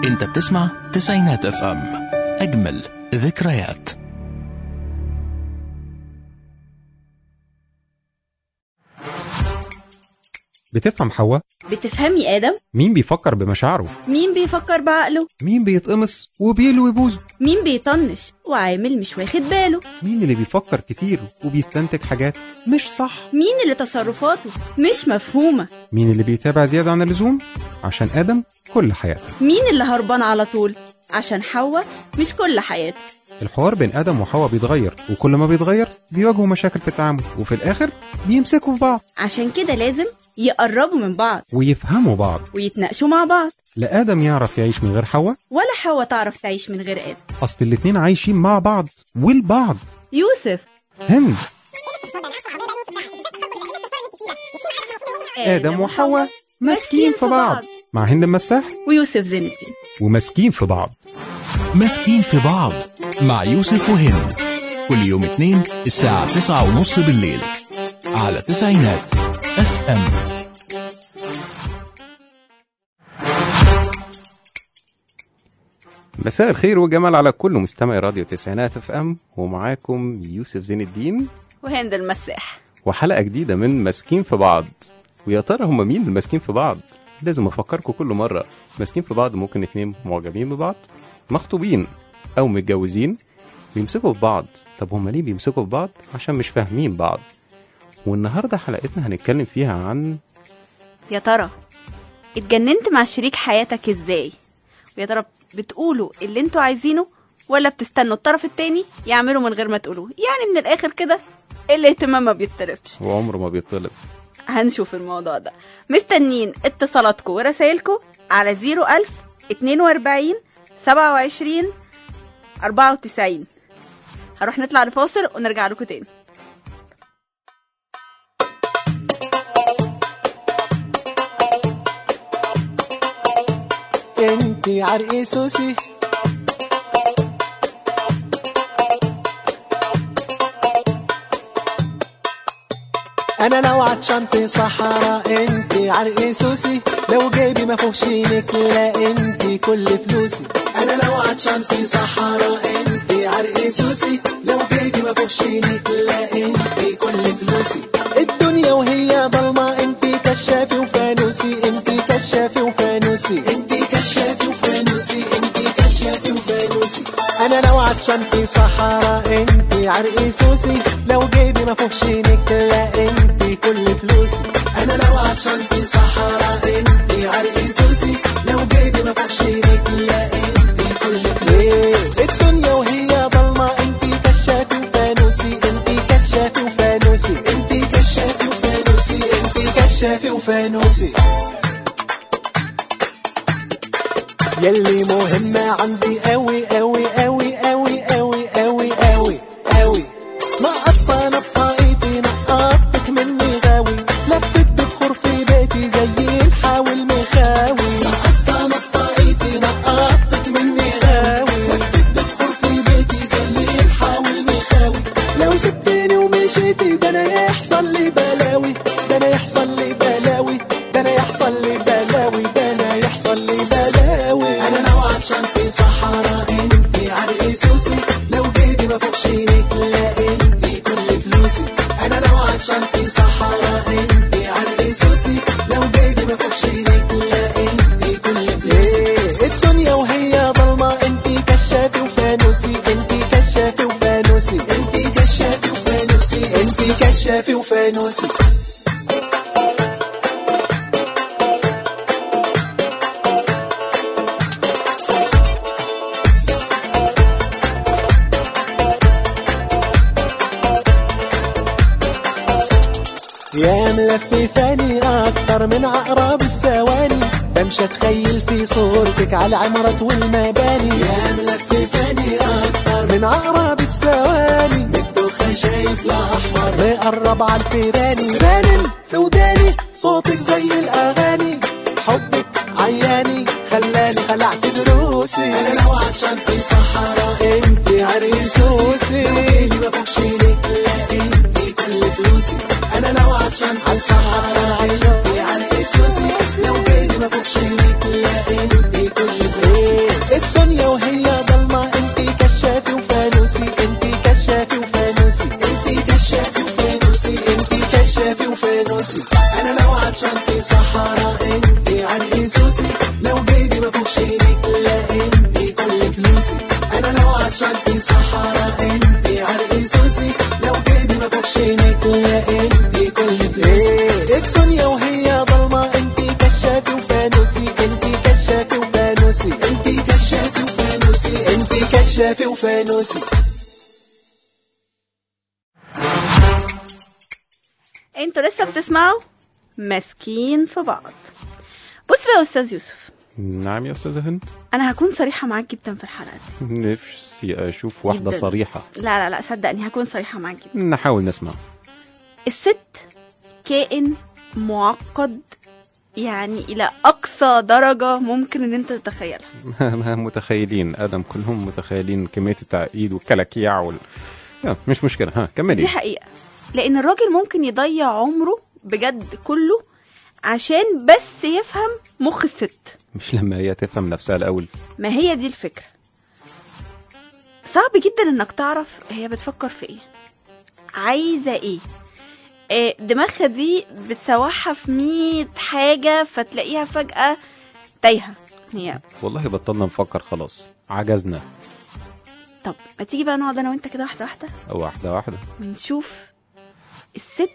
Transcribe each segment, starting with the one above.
انت بتسمع تسعينات اف ام اجمل ذكريات بتفهم حواء بتفهمي آدم؟ مين بيفكر بمشاعره مين بيفكر بعقله؟ مين بيتقمص وبيلوي بوزه مين بيطنش وعامل مش واخد باله؟ مين اللي بيفكر كتير وبيستنتج حاجات مش صح مين اللي تصرفاته مش مفهومة؟ مين اللي بيتابع زيادة عن اللزوم عشان آدم كل حياته مين اللي هربان على طول؟ عشان حواء مش كل حياته الحوار بين آدم وحواء بيتغير وكل ما بيتغير بيواجهوا مشاكل في التعامل وفي الآخر بيمسكوا في بعض عشان كده لازم يقربوا من بعض ويفهموا بعض ويتناقشوا مع بعض لا آدم يعرف يعيش من غير حواء ولا حواء تعرف تعيش من غير آدم أصل الاتنين عايشين مع بعض والبعض يوسف هند آدم وحواء ماسكين في بعض مع هند المساح ويوسف زين الدين وماسكين في بعض ماسكين في بعض مع يوسف وهند كل يوم اثنين الساعة تسعة ونص بالليل على تسعينات اف ام مساء الخير والجمال على كل مستمع راديو تسعينات اف ام ومعاكم يوسف زين الدين وهند المساح وحلقه جديده من ماسكين في بعض ويا ترى هم مين الماسكين في بعض لازم افكركم كل مره ماسكين في بعض ممكن اتنين معجبين ببعض مخطوبين او متجوزين بيمسكوا في بعض طب هم ليه بيمسكوا في بعض عشان مش فاهمين بعض والنهارده حلقتنا هنتكلم فيها عن يا ترى اتجننت مع شريك حياتك ازاي ويا ترى بتقولوا اللي انتوا عايزينه ولا بتستنوا الطرف التاني يعملوا من غير ما تقولوه يعني من الاخر كده الاهتمام ما بيطلبش وعمره ما بيطلب هنشوف الموضوع ده مستنين اتصالاتكم ورسايلكم على 01000 42 27 94 هروح نطلع لفاصل ونرجع لكم تاني انتي عرقي سوسي انا لو عطشان في صحراء انتي عرقي سوسي لو جيبي ما فيهوش لا انتي كل فلوسي انا لو عطشان في صحراء انتي عرقي سوسي لو جيبي ما فيهوش لا انتي كل فلوسي الدنيا وهي ضلمة انتي كشافي وفانوسي انتي كشافي وفانوسي انتي كشافي وفانوسي انتي كشافي وفانوسي انا لو عطشان في صحراء انتي عرقي سوسي لو جيبي ما فيهوش لا انتي كل فلوسي انا لو عطشان في صحراء انتي عرقي سوسي لو جيبي ما فيهوش لا انتي كل فلوسي الدنيا وهي ضلمة انتي كشافي وفانوسي انتي كشافي وفانوسي انتي كشافي وفانوسي انتي كشافي وفانوسي يلي مهمة عندي قوي قوي قوي قوي قوي قوي قوي قوي نقطة نطقيتي نقطتك مني غاوي لفت بتخور في بيتي زي الحاول مخاوي نقطة نطقيتي نقطتك مني غاوي لفت بتخور في بيتي زي الحاول مخاوي لو سبتني ومشيتي ده انا يحصل لي بلاوي ده انا يحصل لي بلاوي ده انا يحصل لي بلاوي ده انا يحصل لي بلاوي انا لو عطشان في صحراء انتي عرقي سوسي لو جيبي ما فوقش لا انتي كل فلوسي انا لو عطشان في صحراء انتي عرقي سوسي لو جيبي ما فوقش لا انتي كل فلوسي الدنيا وهي ضلمة انتي كشافي وفانوسي انتي كشافي وفانوسي انتي كشافي وفانوسي انتي كشافي وفانوسي يا ملففاني اكتر من عقرب الثواني بمشي اتخيل في صورتك على العمارات والمباني يا ملففاني اكتر من عقرب الثواني من الدخة شايف الاحمر مقرب على الفيراني رانن في وداني صوتك زي الاغاني حبك عياني خلاني خلعت دروسي انا لو عطشان في صحراء انت عريسوسي ما فوقش لا انت كل فلوسي انا لو عطشان في صحراء انت عريسوسي لو جيبي ما فوقش لا انت كل فلوسي عندي صحراء انت عرقي سوسي لو جيبي ما فوقش ليك لا انت كل فلوسي انا لو عطشان في صحراء انت عرقي سوسي لو جيبي ما فوقش ليك لا انت كل فلوسي الدنيا وهي ضلمة انت كشافي وفانوسي انت كشافي وفانوسي انت كشافي وفانوسي انت كشافي وفانوسي انتوا لسه بتسمعوا ماسكين في بعض بص بقى يا استاذ يوسف نعم يا استاذه هند انا هكون صريحه معاك جدا في الحلقه دي نفسي اشوف واحده جداً. صريحه لا لا لا صدقني هكون صريحه معاك جدا نحاول نسمع الست كائن معقد يعني الى اقصى درجه ممكن ان انت تتخيلها متخيلين ادم كلهم متخيلين كميه التعقيد والكلاكيع وال... لا، مش مشكله ها دي كملي حقيقه لان الراجل ممكن يضيع عمره بجد كله عشان بس يفهم مخ الست مش لما هي تفهم نفسها الاول ما هي دي الفكرة صعب جدا انك تعرف هي بتفكر في ايه عايزة ايه آه، دماغها دي بتسوحها في مية حاجة فتلاقيها فجأة تايهة هي والله بطلنا نفكر خلاص عجزنا طب ما تيجي بقى نقعد انا وانت كده واحدة واحدة واحده واحده ونشوف الست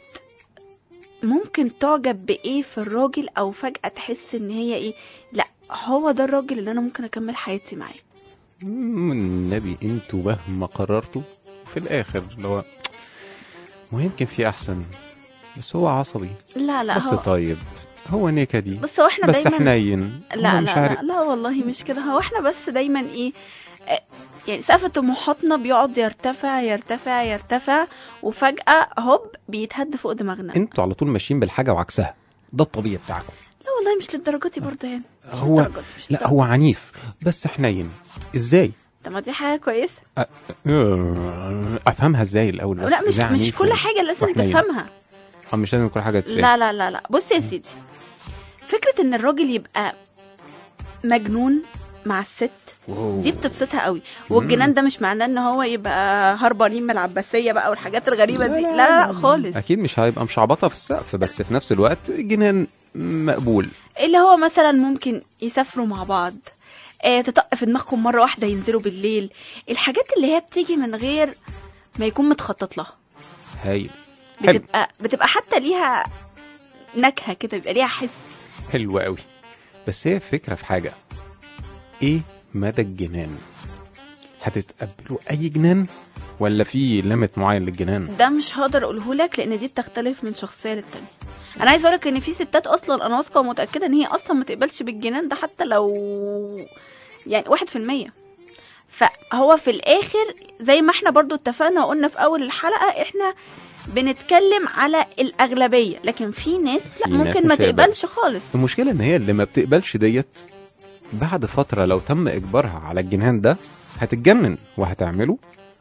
ممكن تعجب بايه في الراجل او فجأة تحس ان هي ايه لا هو ده الراجل اللي انا ممكن اكمل حياتي معاه مم، النبي انتوا مهما قررتوا في الاخر اللي هو ما يمكن في احسن بس هو عصبي لا لا بس هو طيب هو نكدي بص هو احنا بس دايما حنين لا هو مش لا, عارف لا لا والله مش كده هو احنا بس دايما ايه آه، يعني سقف طموحاتنا بيقعد يرتفع يرتفع يرتفع وفجأة هوب بيتهد فوق دماغنا انتوا على طول ماشيين بالحاجه وعكسها ده الطبيعي بتاعكم لا والله مش للدرجة دي برضه يعني مش هو للدرجة دي، مش لا للدرجة هو دي. عنيف بس حنين ازاي طب ما دي حاجة كويسة أ- أه، افهمها ازاي الاول بس لا مش إزاي مش عنيف كل و- حاجة لازم وحنين؟ تفهمها اه مش لازم كل حاجه تفهم لا لا لا لا بص يا سيدي فكرة ان الراجل يبقى مجنون مع الست واو. دي بتبسطها قوي والجنان ده مش معناه ان هو يبقى هربانين من العباسيه بقى والحاجات الغريبه دي لا لا, لا خالص اكيد مش هيبقى مشعبطه في السقف بس في نفس الوقت جنان مقبول اللي هو مثلا ممكن يسافروا مع بعض آه تطق في دماغهم مره واحده ينزلوا بالليل الحاجات اللي هي بتيجي من غير ما يكون متخطط لها هايل حلو بتبقى بتبقى حتى ليها نكهه كده بيبقى ليها حس حلو قوي بس هي فكره في حاجه ايه مدى الجنان هتتقبلوا اي جنان ولا في ليميت معين للجنان ده مش هقدر اقوله لك لان دي بتختلف من شخصيه للتانيه انا عايزه اقولك ان في ستات اصلا انا واثقه ومتاكده ان هي اصلا ما تقبلش بالجنان ده حتى لو يعني واحد في المية فهو في الاخر زي ما احنا برضو اتفقنا وقلنا في اول الحلقه احنا بنتكلم على الاغلبيه لكن في ناس لا في ناس ممكن ما مش هيقبل. تقبلش خالص المشكله ان هي اللي ما بتقبلش ديت بعد فتره لو تم اجبارها على الجنان ده هتتجنن وهتعمله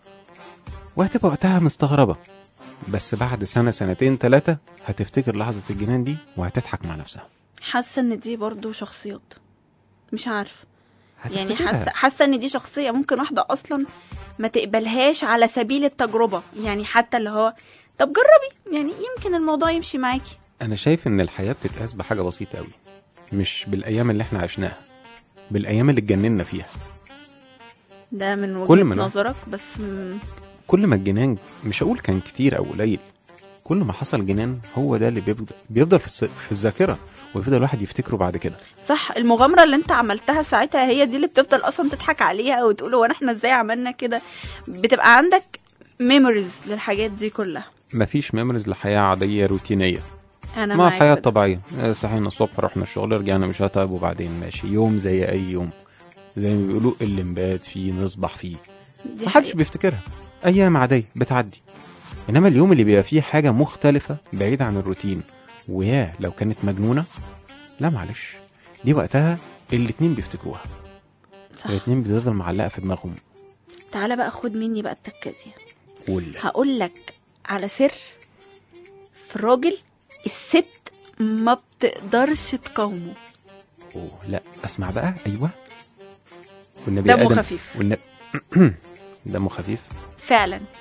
وهتبقى وقتها مستغربه بس بعد سنه سنتين ثلاثه هتفتكر لحظه الجنان دي وهتضحك مع نفسها حاسه ان دي برضو شخصيات مش عارفه يعني هتفتكرها. حاسه حاسه ان دي شخصيه ممكن واحده اصلا ما تقبلهاش على سبيل التجربه يعني حتى اللي هو طب جربي يعني يمكن الموضوع يمشي معاكي انا شايف ان الحياه بتتقاس بحاجه بسيطه قوي مش بالايام اللي احنا عشناها بالايام اللي اتجننا فيها ده من وجهه كل ما أنا- نظرك بس م- كل ما الجنان مش هقول كان كتير او قليل كل ما حصل جنان هو ده اللي بيفضل بيفضل في, الس... في الذاكره ويفضل الواحد يفتكره بعد كده صح المغامره اللي انت عملتها ساعتها هي دي اللي بتفضل اصلا تضحك عليها وتقول هو احنا ازاي عملنا كده بتبقى عندك ميموريز للحاجات دي كلها مفيش ميموريز لحياه عاديه روتينيه انا ما معاك حياه في ده. طبيعيه آه، صحينا الصبح رحنا الشغل رجعنا مش هتعب وبعدين ماشي يوم زي اي يوم زي ما بيقولوا اللي نبات فيه نصبح فيه دي محدش حقيقة. بيفتكرها ايام عاديه بتعدي انما اليوم اللي بيبقى فيه حاجه مختلفه بعيد عن الروتين ويا لو كانت مجنونه لا معلش دي وقتها الاتنين بيفتكروها صح الاتنين بتفضل معلقه في دماغهم تعالى بقى خد مني بقى التكه دي قول هقول لك على سر في الراجل الست ما بتقدرش تقاومه اوه لا اسمع بقى ايوه والنبي دمه آدم- خفيف. والنبي دمه خفيف فعلا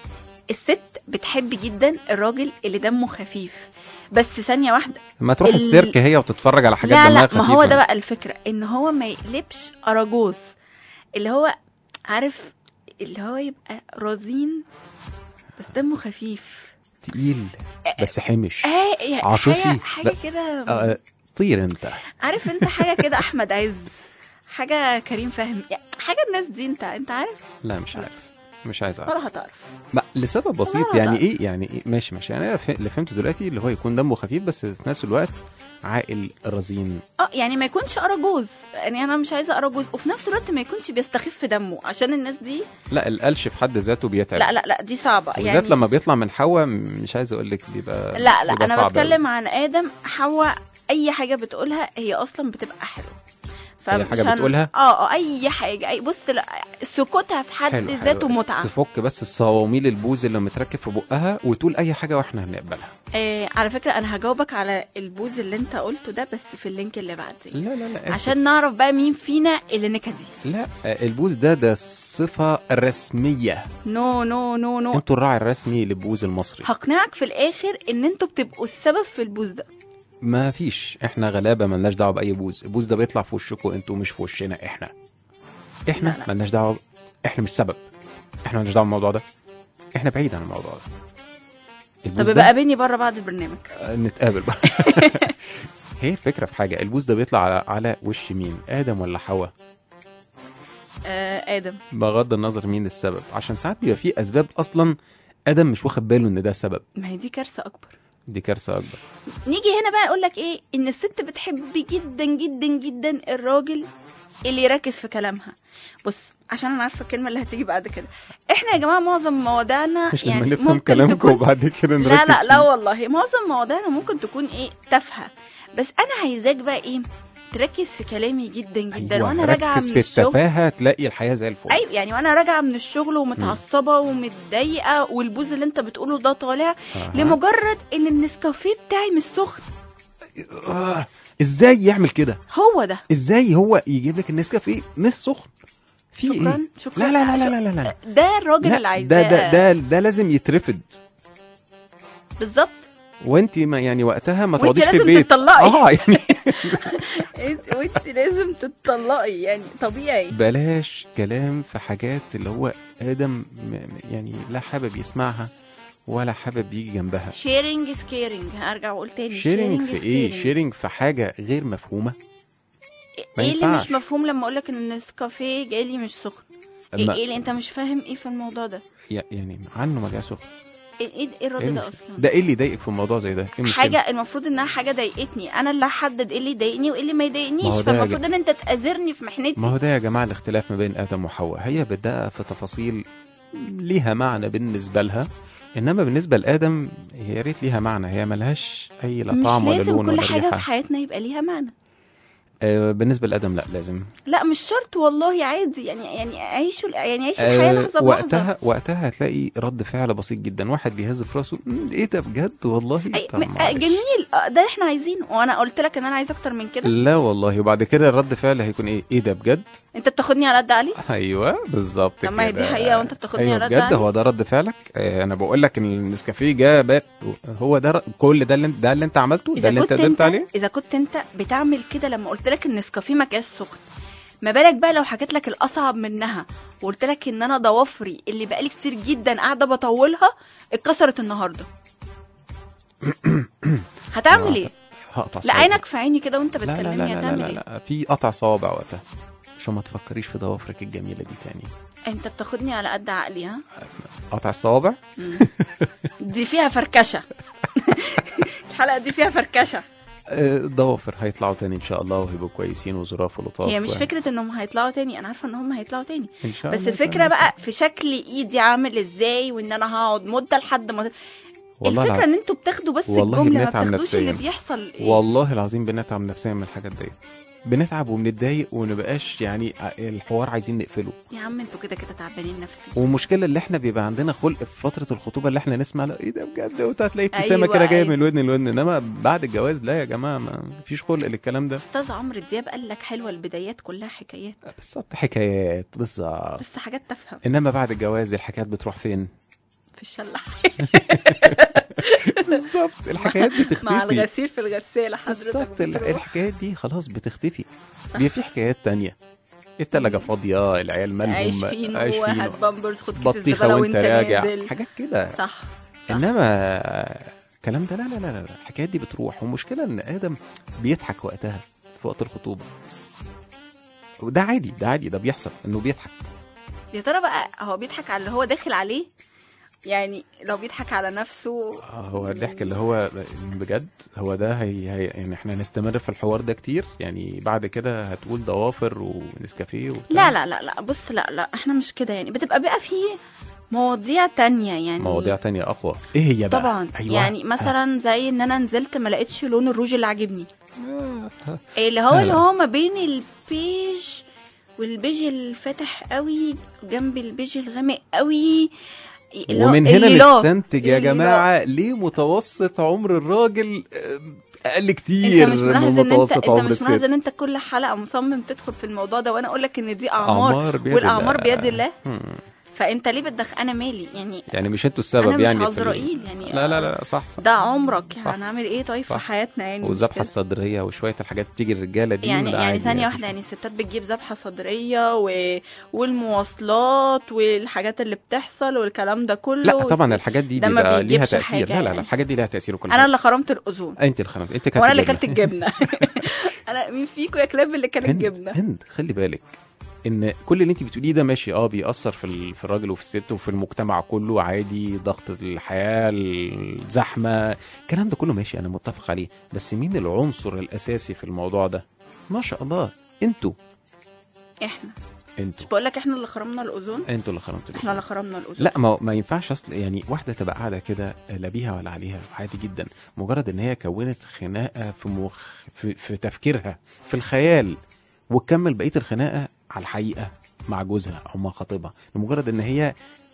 الست بتحب جدا الراجل اللي دمه خفيف بس ثانيه واحده ما تروح ال- السيرك هي وتتفرج على حاجات لا دمها لا ما هو خفيفة. ده بقى الفكره ان هو ما يقلبش اراجوز اللي هو عارف اللي هو يبقى رزين بس دمه خفيف تقيل بس حمش اه يا- عاطفي. حاجه حاجه لا. كده آه، طير انت عارف انت حاجه كده احمد عز حاجه كريم فهمي يعني حاجه الناس دي انت انت عارف لا مش عارف مش عايز اعرف ولا هتعرف ما لسبب بسيط والله يعني أعرف. ايه يعني إيه ماشي ماشي يعني انا ف- اللي فهمته دلوقتي اللي هو يكون دمه خفيف بس في نفس الوقت عاقل رزين اه يعني ما يكونش اراجوز يعني انا مش عايزه اراجوز وفي نفس الوقت ما يكونش بيستخف دمه عشان الناس دي لا القلش في حد ذاته بيتعب لا لا لا دي صعبه وبالذات يعني لما بيطلع من حواء مش عايز اقول لك بيبقى لا لا بيبقى انا صعب بتكلم عن ادم حواء اي حاجه بتقولها هي اصلا بتبقى حلوه أي فمش حاجة هن- بتقولها؟ اه اه اي حاجه اي بص لا سكوتها في حد حلو ذاته حلو. متعه تفك بس الصواميل البوز اللي متركب في بقها وتقول اي حاجه واحنا هنقبلها آه على فكره انا هجاوبك على البوز اللي انت قلته ده بس في اللينك اللي بعديه لا لا لا آسف. عشان نعرف بقى مين فينا اللي نكدي لا آه، البوز ده ده الصفه الرسميه نو نو نو نو انتوا الراعي الرسمي للبوز المصري هقنعك في الاخر ان انتوا بتبقوا السبب في البوز ده ما فيش احنا غلابه ملناش دعوه باي بوز البوز ده بيطلع في وشكم انتوا مش في وشنا احنا احنا لا، لا. ملناش دعوه احنا مش سبب احنا ملناش دعوه بالموضوع ده احنا بعيد عن الموضوع ده البوز طب ده- يبقى قابلني بره بعد البرنامج آه، نتقابل بقى هي الفكره في حاجه البوز ده بيطلع على, على وش مين ادم ولا حواء آه ادم بغض النظر مين السبب عشان ساعات بيبقى في اسباب اصلا ادم مش واخد باله ان ده سبب ما هي دي كارثه اكبر دي كارثه اكبر نيجي هنا بقى اقول لك ايه ان الست بتحب جدا جدا جدا الراجل اللي يركز في كلامها بص عشان انا عارفه الكلمه اللي هتيجي بعد كده احنا يا جماعه معظم مواضيعنا مش يعني لما نفهم ممكن كلامكم تكون وبعد كده نركز لا لا فيه. لا والله معظم مواضيعنا ممكن تكون ايه تافهه بس انا عايزاك بقى ايه تركز في كلامي جدا جدا أيوة، وانا راجعه ركز من في الشغل التفاهه تلاقي الحياه زي الفل ايوه يعني وانا راجعه من الشغل ومتعصبه ومتضايقه والبوز اللي انت بتقوله ده طالع أها. لمجرد ان النسكافيه بتاعي مش سخن آه. ازاي يعمل كده هو ده ازاي هو يجيب لك النسكافيه مش سخن في شكرا ايه شكرا لا لا لا لا لا لا, لا. ده الراجل اللي لا عايزاه ده ده ده ده لازم يترفض بالظبط وانت ما يعني وقتها ما وانت تقعديش في لازم البيت تطلقي. اه يعني انت وانت لازم تتطلقي يعني طبيعي بلاش كلام في حاجات اللي هو ادم م- م- يعني لا حابب يسمعها ولا حابب يجي جنبها شيرنج سكيرنج هرجع واقول تاني شيرنج في ايه caring. شيرنج في حاجه غير مفهومه ما ايه اللي ينفعش. مش مفهوم لما اقول لك ان النسكافيه جاي مش سخن ايه أما- ايه اللي انت مش فاهم ايه في الموضوع ده يا- يعني عنه ما جاء سخن ايه ايه إيه الرد إيه ده مش- اصلا ده ايه اللي يضايقك في الموضوع زي ده إيه المشكلة؟ حاجه المفروض انها حاجه ضايقتني انا اللي هحدد ايه اللي يضايقني وايه اللي ما ما يضايقنيش هو ده يا فالمفروض ان انت تاذرني في محنتي ما هو ده يا جماعه الاختلاف ما بين ادم وحواء هي بدأ في تفاصيل ليها معنى بالنسبه لها انما بالنسبه لادم هي يا ريت ليها معنى هي ملهاش اي لا مش طعم ولا لازم لون كل ولا حاجه في ريحه حياتنا يبقى ليها معنى آه بالنسبه لادم لا لازم لا مش شرط والله عادي يعني يعني عيشوا يعني عيش الحياه آه لحظه بلحظه وقتها وقتها هتلاقي رد فعل بسيط جدا واحد بيهز في راسه "مم، ايه ده بجد والله أي طب م- معلش. جميل آه، ده احنا عايزينه وانا قلت لك ان انا عايز اكتر من كده لا والله وبعد كده الرد فعل هيكون ايه ايه ده بجد انت بتاخدني على قد علي ايوه بالظبط طب ما هي كده. دي حقيقة وأنت بتاخدني أيوة على قد بجد عقلي. هو ده رد فعلك آه انا بقول لك ان النسكافيه جه بقى هو ده ر- كل ده اللي انت ده اللي انت عملته ده اذا اللي انت كنت قدرت انت عليه اذا كنت انت بتعمل كده لما قلت لك ان النسكافيه ما كانش سخن ما بالك بقى لو حكيت لك الاصعب منها وقلت لك ان انا ضوافري اللي بقالي كتير جدا قاعده بطولها اتكسرت النهارده هتعمل ايه هقطع لا صوابعي. عينك في عيني كده وانت لا لا لا بتكلمني لا, لا, هتعمل لا, ايه لا في قطع صوابع وقتها عشان ما تفكريش في ضوافرك الجميله دي تاني انت بتاخدني على قد عقلي ها قطع الصوابع دي فيها فركشه الحلقه دي فيها فركشه آه، الضوافر هيطلعوا تاني ان شاء الله وهيبقوا كويسين وظراف ولطاف هي مش و- فكره انهم هيطلعوا تاني انا عارفه ان هم هيطلعوا تاني ان شاء بس الله الفكره تاني. بقى في شكل ايدي عامل ازاي وان انا هقعد مده لحد ما والله الفكره العظيم. ان انتوا بتاخدوا بس والله الجمله ما بنتعب بتاخدوش اللي نفسياً. بيحصل ايه والله العظيم بنتعب نفسيا من الحاجات ديت بنتعب وبنتضايق ونبقاش يعني ع- الحوار عايزين نقفله يا عم انتوا كده كده تعبانين نفسي والمشكله اللي احنا بيبقى عندنا خلق في فتره الخطوبه اللي احنا نسمع لا ايه ده بجد وانت هتلاقي ابتسامه أيوة، كده جايه أيوة. من الودن للودن انما بعد الجواز لا يا جماعه ما فيش خلق للكلام ده استاذ عمرو دياب قال لك حلوه البدايات كلها حكايات بالظبط حكايات بالظبط بس حاجات تفهم انما بعد الجواز الحكايات بتروح فين في الشلاح بالظبط الحكايات بتختفي مع الغسيل في الغسالة حضرتك بالظبط ال- بتروح. الحكايات دي خلاص بتختفي بيبقى في حكايات تانية التلاجة فاضية العيال مالهم عيش فينو عيش هات بامبرز خد كيس بطيخة الزبالة وانت وانت راجع نازل حاجات كده صح صح. انما الكلام ده لا لا لا لا لا. الحكايات دي بتروح والمشكله ان ادم بيضحك وقتها في وقت الخطوبه وده عادي ده عادي ده بيحصل انه بيضحك يا ترى بقى هو بيضحك على اللي هو داخل عليه يعني لو بيضحك على نفسه آه، هو الضحك اللي هو بجد هو ده هي, هي يعني احنا هنستمر في الحوار ده كتير يعني بعد كده هتقول ضوافر ونسكافيه وبتاع. لا لا لا لا بص لا لا احنا مش كده يعني بتبقى بقى في مواضيع تانية يعني مواضيع تانية اقوى ايه هي بقى طبعا أيوة. يعني مثلا زي ان انا نزلت ما لقيتش لون الروج اللي عاجبني آه. اللي هو لا، اللي لا. هو ما بين البيج والبيج الفاتح قوي جنب البيج الغامق قوي اللي هو ومن هنا الليلات. نستنتج يا الليلات. جماعه ليه متوسط عمر الراجل آه، اقل كتير انت مش من ملاحظ ان انت متوسط انت عمر مش ملاحظ الست ان انت كل حلقه مصمم تدخل في الموضوع ده وانا اقول لك ان دي اعمار, أعمار بيد والاعمار الله. بيد الله مم. فانت ليه بتدخل انا مالي يعني يعني مش انتوا السبب انا مش يعني في ال- عزرائيل يعني لا لا لا صح صح ده عمرك صح. يعني هنعمل ايه طيب في صح. حياتنا يعني مش والذبحه كده. الصدريه وشويه الحاجات اللي بتيجي الرجاله دي يعني ده يعني عادي ثانية واحدة يعني الستات بتجيب ذبحة صدرية و... والمواصلات والحاجات اللي بتحصل والكلام ده كله لا طبعا الحاجات دي ده ما بيبقى ليها بيجيبش تاثير حاجة لا لا لا يعني. الحاجات دي ليها تاثير وكل انا حاجه اللي خرمت الاذون انت اللي خلمت انت كانت وانا اللي الجبنة. كلت الجبنة انا مين فيكم يا كلاب اللي كلت هند جبنة هند خلي بالك ان كل اللي انت بتقوليه ده ماشي اه بيأثر في ال- في الراجل وفي الست وفي المجتمع كله عادي ضغط الحياه الزحمه الكلام ده كله ماشي انا متفق عليه بس مين العنصر الاساسي في الموضوع ده ما شاء الله انتوا احنا انتوا مش بقول لك احنا اللي خرمنا الاذون انتوا اللي خرمتوا احنا اللي خرمنا الاذون لا ما ما ينفعش اصل يعني واحده تبقى قاعده كده لا بيها ولا عليها عادي جدا مجرد ان هي كونت خناقه في مخ في, في تفكيرها في الخيال وتكمل بقيه الخناقه على الحقيقه مع جوزها او مع خطيبها لمجرد ان هي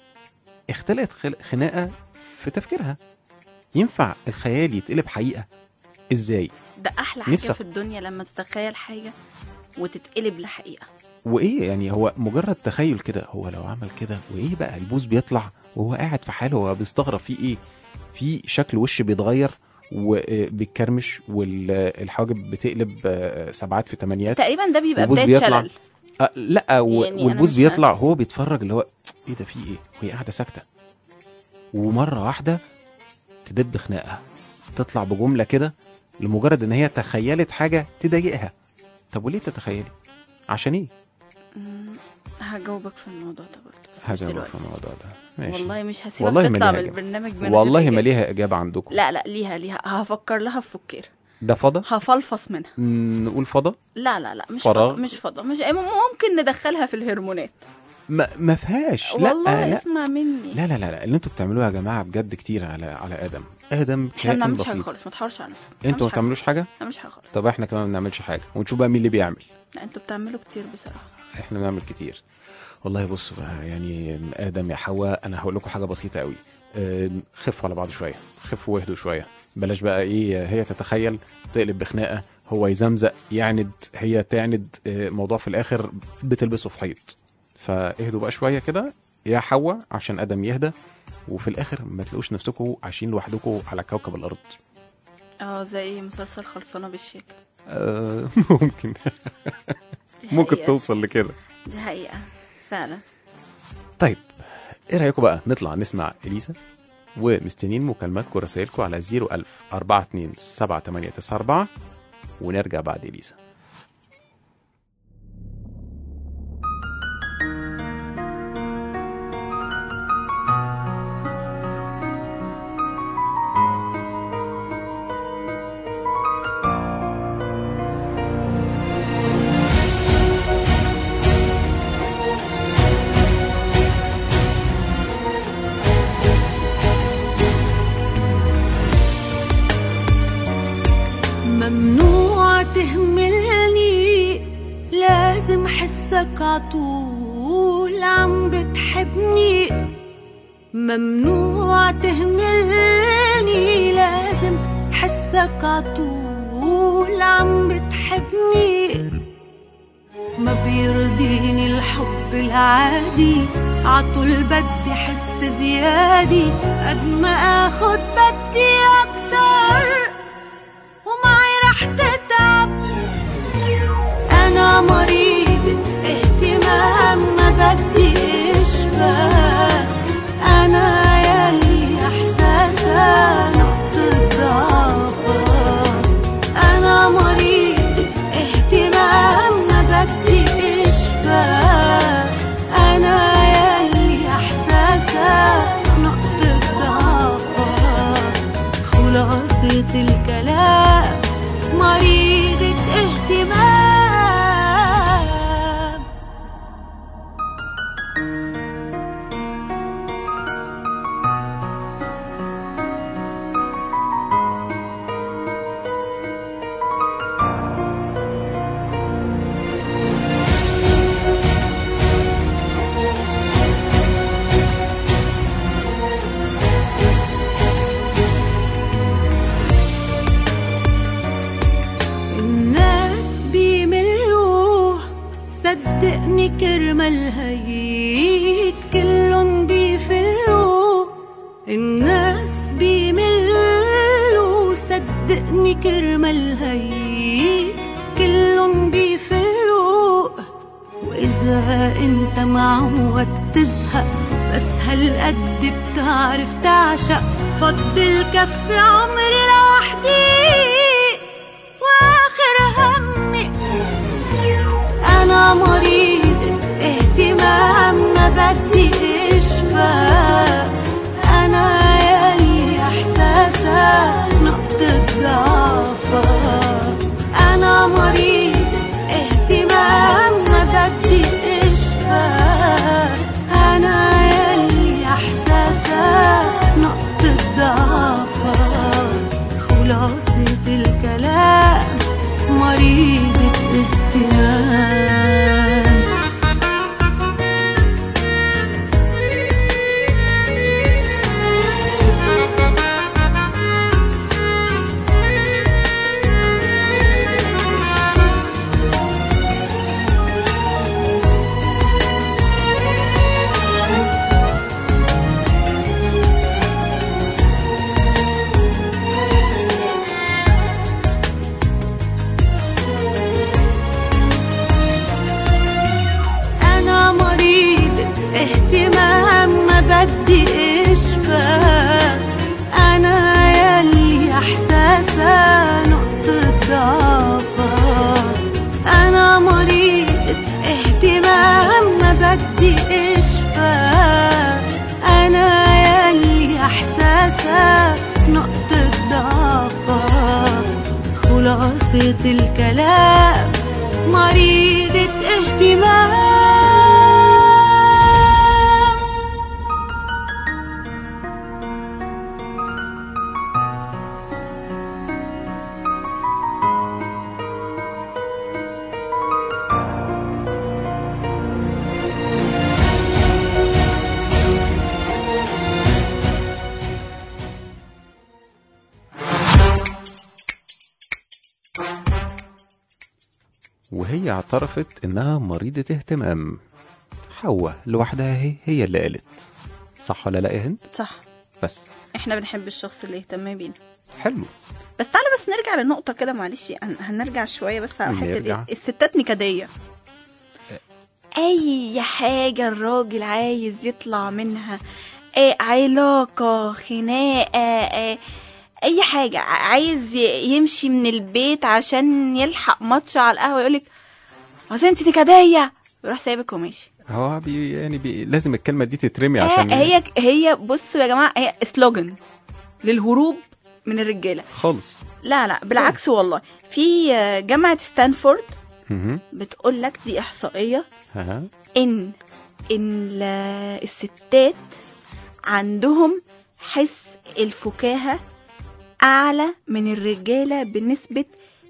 اختلقت خل- خناقه في تفكيرها ينفع الخيال يتقلب حقيقه ازاي ده احلى حاجة نفسك- في الدنيا لما تتخيل حاجة وتتقلب لحقيقة وايه يعني هو مجرد تخيل كده هو لو عمل كده وايه بقى البوز بيطلع وهو قاعد في حاله هو بيستغرب فيه ايه في شكل وش بيتغير وبيتكرمش والحواجب بتقلب آه، سبعات في تمانيات تقريبا ده بيبقى والبوز بداية بيطلع. شلل آه لا و... يعني أنا والبوز مش بيطلع هو بيتفرج اللي هو ايه ده في ايه وهي قاعده ساكته ومره واحده تدب خناقه تطلع بجمله كده لمجرد ان هي تخيلت حاجه تضايقها طب وليه تتخيلي عشان ايه مم، هجاوبك في الموضوع ده برضه بس مش هجاوبك دلوقتي. في الموضوع ده ماشي والله مش هسيبك والله ما تطلع ليها من إجابة. البرنامج من والله غير ما إجابة. ليها اجابه عندكم لا لا ليها ليها هفكر لها في فكير ده فضا هفلفص منها م، نقول فضا لا لا لا مش فراغ؟ فضا مش فضا مش ممكن ندخلها في الهرمونات ما, ما فيهاش لا والله لا اسمع مني لا لا لا لا اللي انتوا بتعملوه يا جماعه بجد كتير على على ادم ادم احنا ما كائن بنعملش حاجه بسيط خالص ما تحاورش على نفسك انتوا ما بتعملوش حاجه ما بنعملش حاجه خالص طب احنا كمان ما بنعملش حاجه ونشوف بقى مين اللي بيعمل لا انتوا بتعملوا كتير بصراحه احنا بنعمل كتير والله بصوا بقى يعني ادم يا حواء انا هقول لكم حاجه بسيطه قوي اه، خفوا على بعض شويه خفوا واهدوا شويه بلاش بقى ايه هي تتخيل تقلب بخناقه هو يزمزق يعند هي تعند اه، موضوع في الاخر بتلبسه في حيط فاهدوا بقى شويه كده يا حواء عشان ادم يهدى وفي الاخر ما تلاقوش نفسكم عايشين لوحدكم على كوكب الارض اه زي مسلسل خلصانه بالشيك اه، ممكن دي ممكن حقيقة. توصل لكده دي حقيقه فعلا طيب ايه رايكم بقى نطلع نسمع اليسا ومستنيين مكالماتكم ورسائلكم على 01000 42 7894 ونرجع بعد اليسا ممنوع تهملني لازم حسك عطول عم بتحبني ممنوع تهملني لازم حسك عطول عم بتحبني ما بيرضيني الحب العادي عطول بدي حس بزيادة قد ما اخد بدي اكتر ومعي رح تتعب انا مريضة اهتمام ما بدي اشفى انا يلي احساسها نقطة ضعفها انا مريضة اهتمام ما بدي اشفى انا يلي احساسها نقطة ضعفها خلاصة الكلام مريضة اهتمام الناس بيملوه صدقني كرمال هيك كلن بيفلوه الناس بيملوه صدقني كرمال هيك كلن بيفلوه وإذا أنت معود تزهق بس هالقد بتعرف تعشق فضل كف عمري لوحدي واخر همي انا مريضة اهتمام ما بدي اشفى انا يلي احساسها نقطة ضعفها انا مريضة اهتمام ما بدي اشفى انا يلي احساسها نقطة ضعفها خلاصة الكلام مريضة اهتمام أنا مريضة اهتمام ما بدي اشفى أنا يلي إحساسها نقطة ضعفها أنا مريضة اهتمام ما بدي اشفى أنا يلي إحساسها نقطة ضعفها خلاصة الكلام مريضة اهتمام وهي اعترفت انها مريضة اهتمام حواء لوحدها هي هي اللي قالت صح ولا لا يا هند صح بس احنا بنحب الشخص اللي يهتم بينا حلو بس تعالى بس نرجع للنقطة كده معلش هن- هنرجع شوية بس على الحتة نرجع. دي الستات نكدية أي حاجة الراجل عايز يطلع منها إيه علاقة خناقة إيه أي حاجة ع- عايز ي- يمشي من البيت عشان يلحق ماتش على القهوة يقولك أصل أنت نكدية يروح سايبك وماشي هو بي يعني بي لازم الكلمة دي تترمي آه، عشان هي هي بصوا يا جماعة هي سلوجن للهروب من الرجالة خالص لا لا بالعكس والله في آه، جامعة ستانفورد مهم. بتقول لك دي إحصائية ها إن إن ال- الستات عندهم حس الفكاهة أعلى من الرجالة بنسبة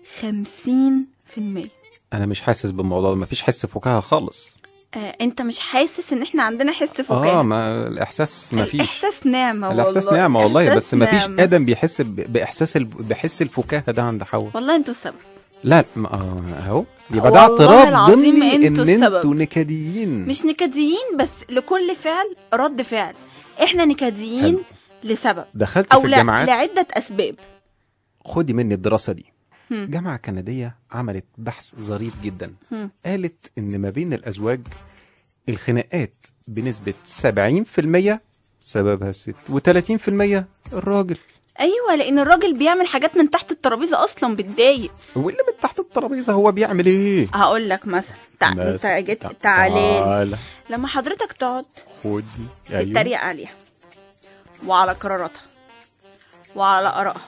50% انا مش حاسس بالموضوع ده مفيش حس فكاهة خالص آه، انت مش حاسس ان احنا عندنا حس فكاهة اه ما الاحساس مفيش الاحساس نعمة والله الاحساس نعمة والله إحساس بس مفيش نعمة. ادم بيحس ب- باحساس ال... بحس الفكاهة ده عند حواء والله انتوا السبب لا ما- آه، اهو يبقى ده والله اعتراف العظيم ضمني ان انتوا السبب. انتوا نكديين مش نكديين بس لكل فعل رد فعل احنا نكديين حلو. لسبب دخلت او في لا الجامعات لعده اسباب خدي مني الدراسه دي هم. جامعه كنديه عملت بحث ظريف جدا هم. قالت ان ما بين الازواج الخناقات بنسبه 70% سببها الست و30% الراجل ايوه لان الراجل بيعمل حاجات من تحت الترابيزه اصلا بتضايق واللي من تحت الترابيزه هو بيعمل ايه هقول لك مثلا تع... انت بس جيت تع- تعالى تعالى لما حضرتك تقعد خدي ايوه تتريق عليها وعلى قراراتها وعلى آرائها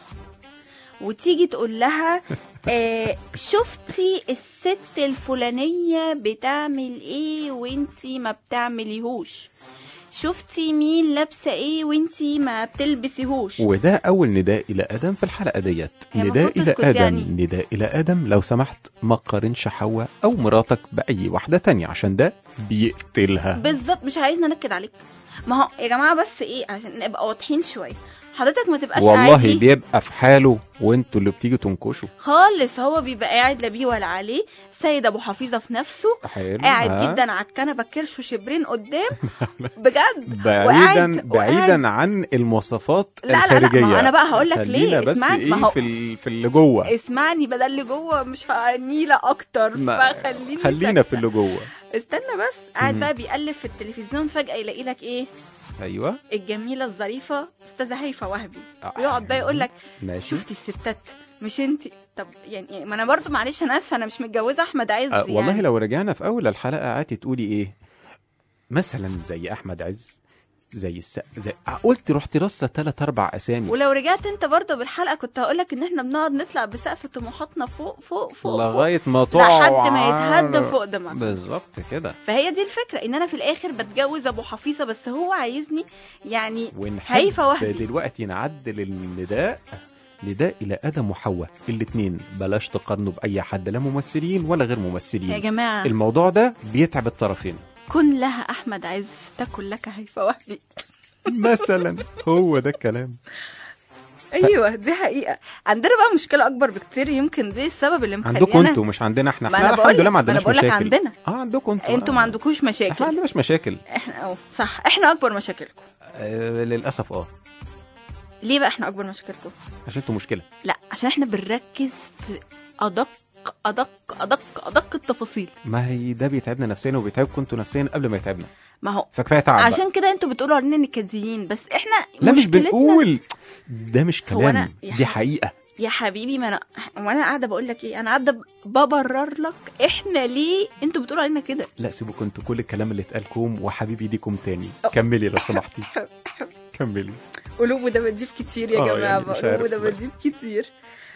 وتيجي تقول لها آه شفتي الست الفلانية بتعمل ايه وانتي ما بتعمليهوش شفتي مين لابسة ايه وانتي ما بتلبسيهوش وده اول نداء الى ادم في الحلقه ديت هي نداء المفروض الى تسكت ادم يعني. نداء الى ادم لو سمحت ما تقارنش حواء او مراتك باي واحده تانية عشان ده بيقتلها بالظبط مش عايزنا نكد عليك ما هو يا جماعة بس ايه عشان نبقى واضحين شوية حضرتك ما تبقاش والله عادي بيبقى في حاله وانتوا اللي بتيجوا تنكشوا خالص هو بيبقى قاعد لا بيه ولا عليه سيد ابو حفيظه في نفسه حلو قاعد ها؟ جدا على الكنبه كرش وشبرين قدام بجد بعيدا وقاعد- بعيدا عن المواصفات لا، لا، لا، الخارجيه ما هو أنا بقى هقول لك ليه، خلينا بس اسمعني، ايه ما هو- في ال- في اللي جوه اسمعني بدل اللي جوه مش هنيله اكتر ما- فخليني خلينا في ساكتة. اللي جوه استنى بس قاعد مم. بقى بيقلب في التلفزيون فجاه يلاقي لك ايه ايوه الجميله الظريفه استاذه هيفا وهبي آه. ويقعد بقى يقول لك ماشي شفتي الستات مش انتي طب يعني ما انا برضو معلش انا اسفه انا مش متجوزه احمد عز أه والله يعني. لو رجعنا في اول الحلقه قعدتي تقولي ايه مثلا زي احمد عز زي الس... زي قلت رحت رصه ثلاث اربع اسامي ولو رجعت انت برضه بالحلقه كنت هقول لك ان احنا بنقعد نطلع بسقف طموحاتنا فوق فوق فوق فوق لغايه ما تقع لحد ما يتهدى فوق دماغنا بالظبط كده فهي دي الفكره ان انا في الاخر بتجوز ابو حفيظه بس هو عايزني يعني ونحب هيفا وهبي دلوقتي نعدل النداء نداء الى ادم وحواء الاثنين بلاش تقارنوا باي حد لا ممثلين ولا غير يا ممثلين جماعه الموضوع ده بيتعب الطرفين كن لها احمد عز تكن لك هيفا وهبي مثلا هو ده الكلام ايوه دي حقيقه عندنا بقى مشكله اكبر بكتير يمكن دي السبب اللي مخلينا عندكم انتوا مش عندنا احنا ما احنا أنا الحمد بقول- لله ما ما أنا عندناش بقول لك مشاكل عندنا. اه عندكم انتوا انتوا ما عندكوش احنا ما مشاكل عندناش مشاكل احنا اه صح احنا اكبر مشاكلكم آه للاسف اه ليه بقى احنا اكبر مشاكلكم عشان انتوا مشكله لا عشان احنا بنركز في ادق ادق ادق ادق التفاصيل ما هي ده بيتعبنا نفسيا وبيتعبكم انتوا نفسيا قبل ما يتعبنا ما هو فكفايه تعب بقى. عشان كده انتوا بتقولوا علينا نكديين بس احنا لا مش مشكلتنا- بنقول ده مش هو كلام أنا- يا دي حبيبي- حقيقه يا حبيبي ما انا وانا قاعده بقول لك ايه انا قاعده ببرر لك احنا ليه انتوا بتقولوا علينا كده لا سيبوا انتوا كل الكلام اللي اتقال كوم وحبيبي ديكم تاني أه. كملي لو سمحتي كملي قلوب ودباديب كتير يا آه، جماعه يعني مش بقى، عارف قلوب ودباديب كتير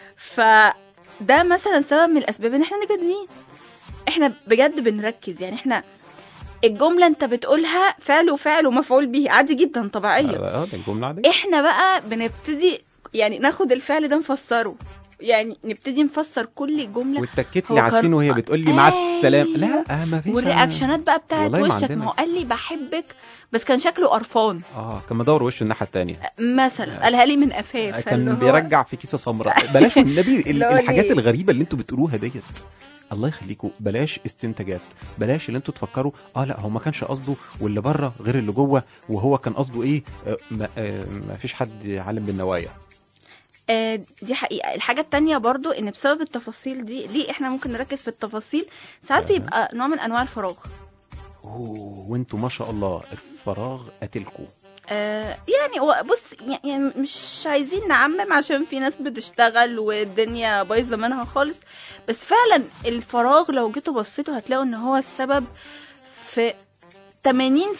فده مثلا سبب من الاسباب ان احنا نكديين احنا بجد بنركز يعني احنا الجمله انت بتقولها فعل وفعل ومفعول به عادي جدا طبيعيه اه ده الجمله عاديه احنا بقى بنبتدي يعني ناخد الفعل ده نفسره يعني نبتدي نفسر كل جمله واتكيت هو لي على كان- السين وهي بتقول لي مع أيوه. السلامه لا آه ما فيش والرياكشنات بقى بتاعت والله ما وشك عندنا. ما هو قال لي بحبك بس كان شكله قرفان اه كان مدور وشه الناحيه الثانيه مثلا قالها لي من قفاه فاللي كان هو- بيرجع في كيسه سمراء بلاش النبي ال- اللي هو الحاجات ليه؟ الغريبه اللي انتوا بتقولوها ديت الله يخليكم بلاش استنتاجات بلاش اللي انتوا تفكروا اه لا هو ما كانش قصده واللي بره غير اللي جوه وهو كان قصده ايه آه ما, آه ما فيش حد عالم بالنوايا آه دي حقيقة الحاجة التانية برضو ان بسبب التفاصيل دي ليه احنا ممكن نركز في التفاصيل ساعات بيبقى نوع من انواع الفراغ اوه وانتوا ما شاء الله الفراغ قتلكم آه يعني هو بص يعني مش عايزين نعمم عشان في ناس بتشتغل والدنيا بايظة منها خالص بس فعلا الفراغ لو جيتوا بصيتوا هتلاقوا ان هو السبب في 80%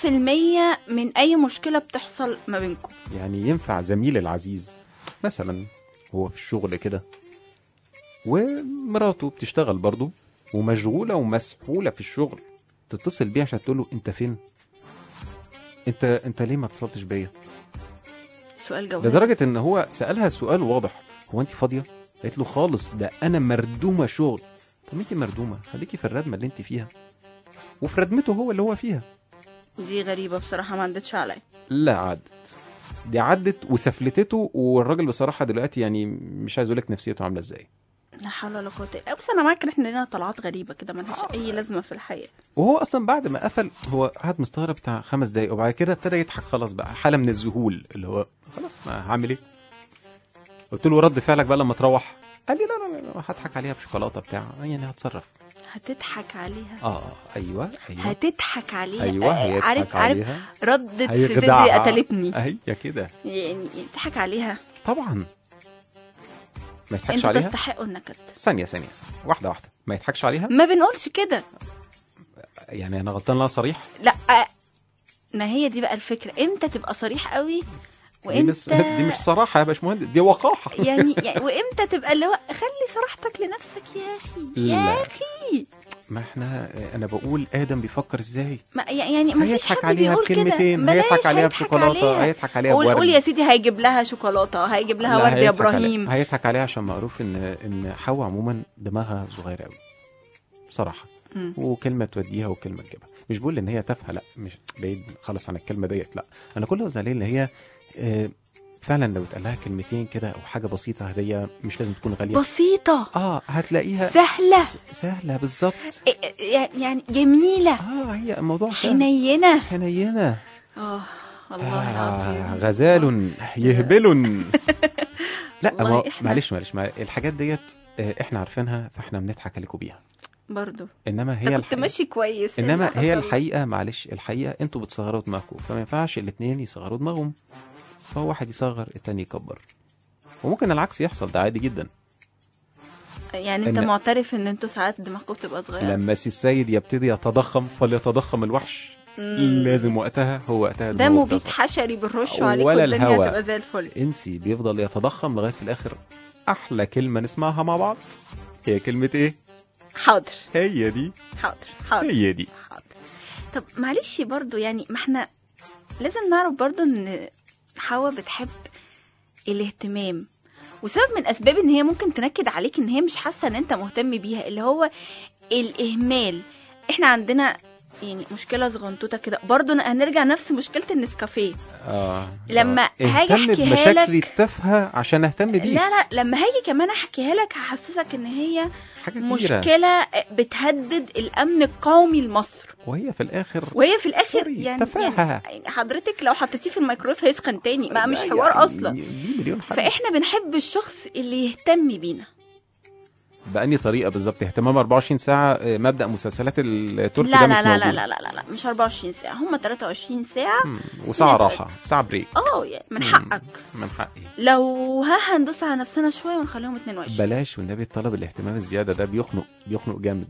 من اي مشكلة بتحصل ما بينكم يعني ينفع زميل العزيز مثلا هو في الشغل كده ومراته بتشتغل برضه ومشغوله ومسحوله في الشغل تتصل بيه عشان تقول له انت فين انت انت ليه ما اتصلتش بيا سؤال جوهري لدرجه ان هو سالها سؤال واضح هو انت فاضيه قالت له خالص ده انا مردومه شغل طب انت مردومه خليكي في الردمه اللي انت فيها وفي ردمته هو اللي هو فيها دي غريبة بصراحة ما عدتش عليا لا عدت دي عدت وسفلتته والراجل بصراحه دلوقتي يعني مش عايز اقول لك نفسيته عامله ازاي لا حول ولا قوه الا بس انا معاك ان احنا لنا طلعات غريبه كده ملهاش اي لازمه في الحياه وهو اصلا بعد ما قفل هو قعد مستغرب بتاع خمس دقايق وبعد كده ابتدى يضحك خلاص بقى حاله من الذهول اللي هو خلاص ما هعمل ايه قلت له رد فعلك بقى لما تروح قال لي لا لا لا لا، هضحك عليها بشوكولاته بتاع يعني هتصرف هتضحك عليها اه ايوه ايوه هتضحك عليها أيوة، آه، هيضحك عارف عليها. عارف ردت في صدري هيخدعها. قتلتني هي كده يعني تضحك عليها طبعا ما يضحكش انتوا عليها تستحقوا النكد ثانيه ثانيه ثانيه واحده واحده ما يضحكش عليها ما بنقولش كده يعني انا غلطان لها صريح لا ما هي دي بقى الفكره امتى تبقى صريح قوي دي مش وامتى دي مش صراحه يا باشمهندس دي وقاحه يعني, يعني وامتى تبقى اللي هو خلي صراحتك لنفسك يا اخي لا. يا اخي ما احنا انا بقول ادم بيفكر ازاي ما يعني ما فيش هيضحك حد عليها بيقول كده بكلمتين بلاش هيضحك عليها هيضحك بشوكولاته عليها. هيضحك عليها قول بورد قول يا سيدي هيجيب لها شوكولاته هيجيب لها لا، ورد يا هيضحك عليها- ابراهيم هيضحك عليها عشان معروف ان ان حواء عموما دماغها صغيره قوي بصراحه مم. وكلمه توديها وكلمه تجيبها مش بقول ان هي تافهه لا مش بعيد خالص عن الكلمه ديت لا انا كل قصدي عليه ان هي آه، فعلا لو اتقال لها كلمتين كده او حاجه بسيطه هديه مش لازم تكون غاليه بسيطه اه هتلاقيها سهله س- سهله بالظبط يعني جميله اه هي الموضوع سهل حنينه حنينه اه والله آه العظيم غزال يهبل لا والله ما إحنا- معلش معلش مع- الحاجات ديت آه، احنا عارفينها فاحنا بنضحك عليكم بيها برضو انما انت هي كنت الحقيقة ماشي كويس إيه انما اللي هي حصل؟ الحقيقه معلش الحقيقه انتوا بتصغروا دماغكم فما ينفعش الاثنين يصغروا دماغهم فهو واحد يصغر التاني يكبر وممكن العكس يحصل ده عادي جدا يعني انت إن- معترف ان انتوا ساعات دماغكم بتبقى صغيره لما سي السيد يبتدي يتضخم فليتضخم الوحش مم. لازم وقتها هو وقتها ده دماغه مبيد بتصغر. حشري بنرشه عليك ولا والدنيا الهوا. هتبقى زي الفل انسي بيفضل يتضخم لغايه في الاخر احلى كلمه نسمعها مع بعض هي كلمه ايه حاضر هي دي حاضر حاضر هي دي حاضر طب معلش برضو يعني ما احنا لازم نعرف برضو ان حواء بتحب الاهتمام وسبب من اسباب ان هي ممكن تنكد عليك ان هي مش حاسه ان انت مهتم بيها اللي هو الاهمال احنا عندنا يعني مشكله صغنطوطه كده برضو هنرجع نفس مشكله النسكافيه اه لما آه. هاجي اهتم أحكيها بمشاكلي لك- التافهه عشان اهتم بيك لا لا لما هاجي كمان احكيها لك هحسسك ان هي حاجه كبيره مشكله بتهدد الامن القومي لمصر وهي في الاخر وهي في الاخر سوري، يعني, تفاهة. يعني حضرتك لو حطيتيه في الميكرويف هيسخن تاني ما مش لا حوار يعني اصلا دي مليون حاجه فاحنا بنحب الشخص اللي يهتم بينا بأني طريقه بالظبط اهتمام 24 ساعه آه، مبدا مسلسلات التركي لا ده مش لا لا, لا موجود لا لا لا لا مش 24 ساعه هم 23 ساعه مم. وساعه نبعد. راحه ساعه بريك اه يعني من مم. حقك من حقي لو ها هندوس على نفسنا شويه ونخليهم 22 بلاش والنبي طلب الاهتمام الزياده ده بيخنق بيخنق جامد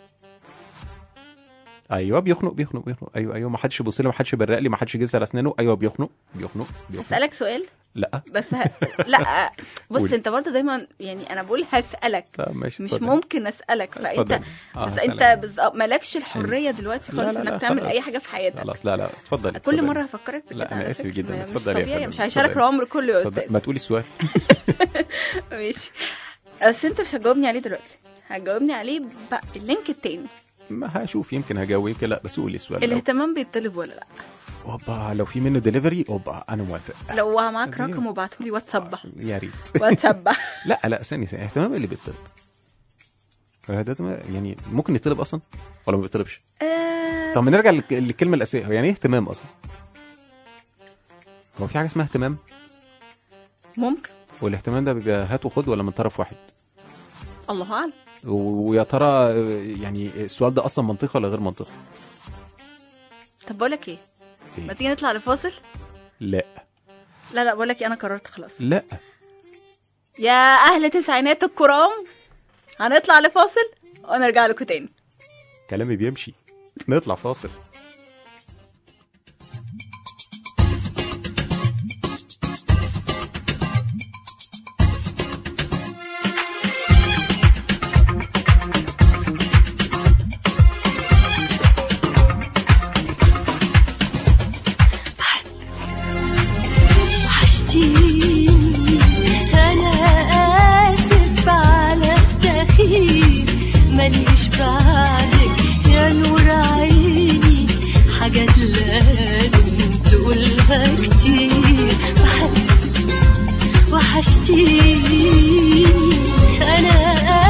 ايوه بيخنق بيخنق بيخنق ايوه ايوه ما حدش يبص لي ما حدش يبرق لي ما حدش يجز على اسنانه ايوه بيخنق بيخنق بيخنق هسألك سؤال لا بس ه... لا بص قول. انت برضو دايما يعني انا بقول هسألك لا ماشي مش اتفضل. ممكن اسالك فانت اتفضل. آه، بس هسألك. انت بالظبط مالكش الحريه دلوقتي لا، خالص لا، لا، انك تعمل خلاص. اي حاجه في حياتك خلاص لا لا اتفضل كل مره هفكرك بكده لا، أنا على آسف فكرة، جدا. ما- مش اتفضلي يا طبيعي فندم. مش هيشارك اتفضلي. العمر كله يا اتفضل. استاذ ما تقولي السؤال ماشي بس انت مش هتجاوبني عليه دلوقتي هتجاوبني عليه بقى اللينك التاني ما هشوف يمكن هجاوب يمكن لا بس قولي السؤال الأول. الاهتمام بيطلب ولا لا اوبا لو في منه دليفري اوبا انا موافق لو معاك طب ليه؟ رقم وابعتهولي واتساب يا ريت واتساب لا لا ثانية ثانية اهتمام اللي بيطلب ده ما- يعني ممكن يطلب اصلا ولا ما بيطلبش آه، طب ما نرجع للك- للكلمه الاساسيه هو يعني ايه اهتمام اصلا هو في حاجه اسمها اهتمام ممكن والاهتمام ده بيبقى هات وخد ولا من طرف واحد الله اعلم و- ويا ترى آه، يعني السؤال ده اصلا منطقي ولا غير منطقي طب بقول لك ايه إيه؟ ما تيجي نطلع لفاصل لا لا لا بقول لك انا قررت خلاص لا يا اهل تسعينات الكرام هنطلع لفاصل ونرجع لكم تاني كلامي بيمشي نطلع فاصل وحشتيني انا اسف على التأخير ماليش بعدك يا نور عيني حاجات لازم تقولها كتير بحبك وحشتيني انا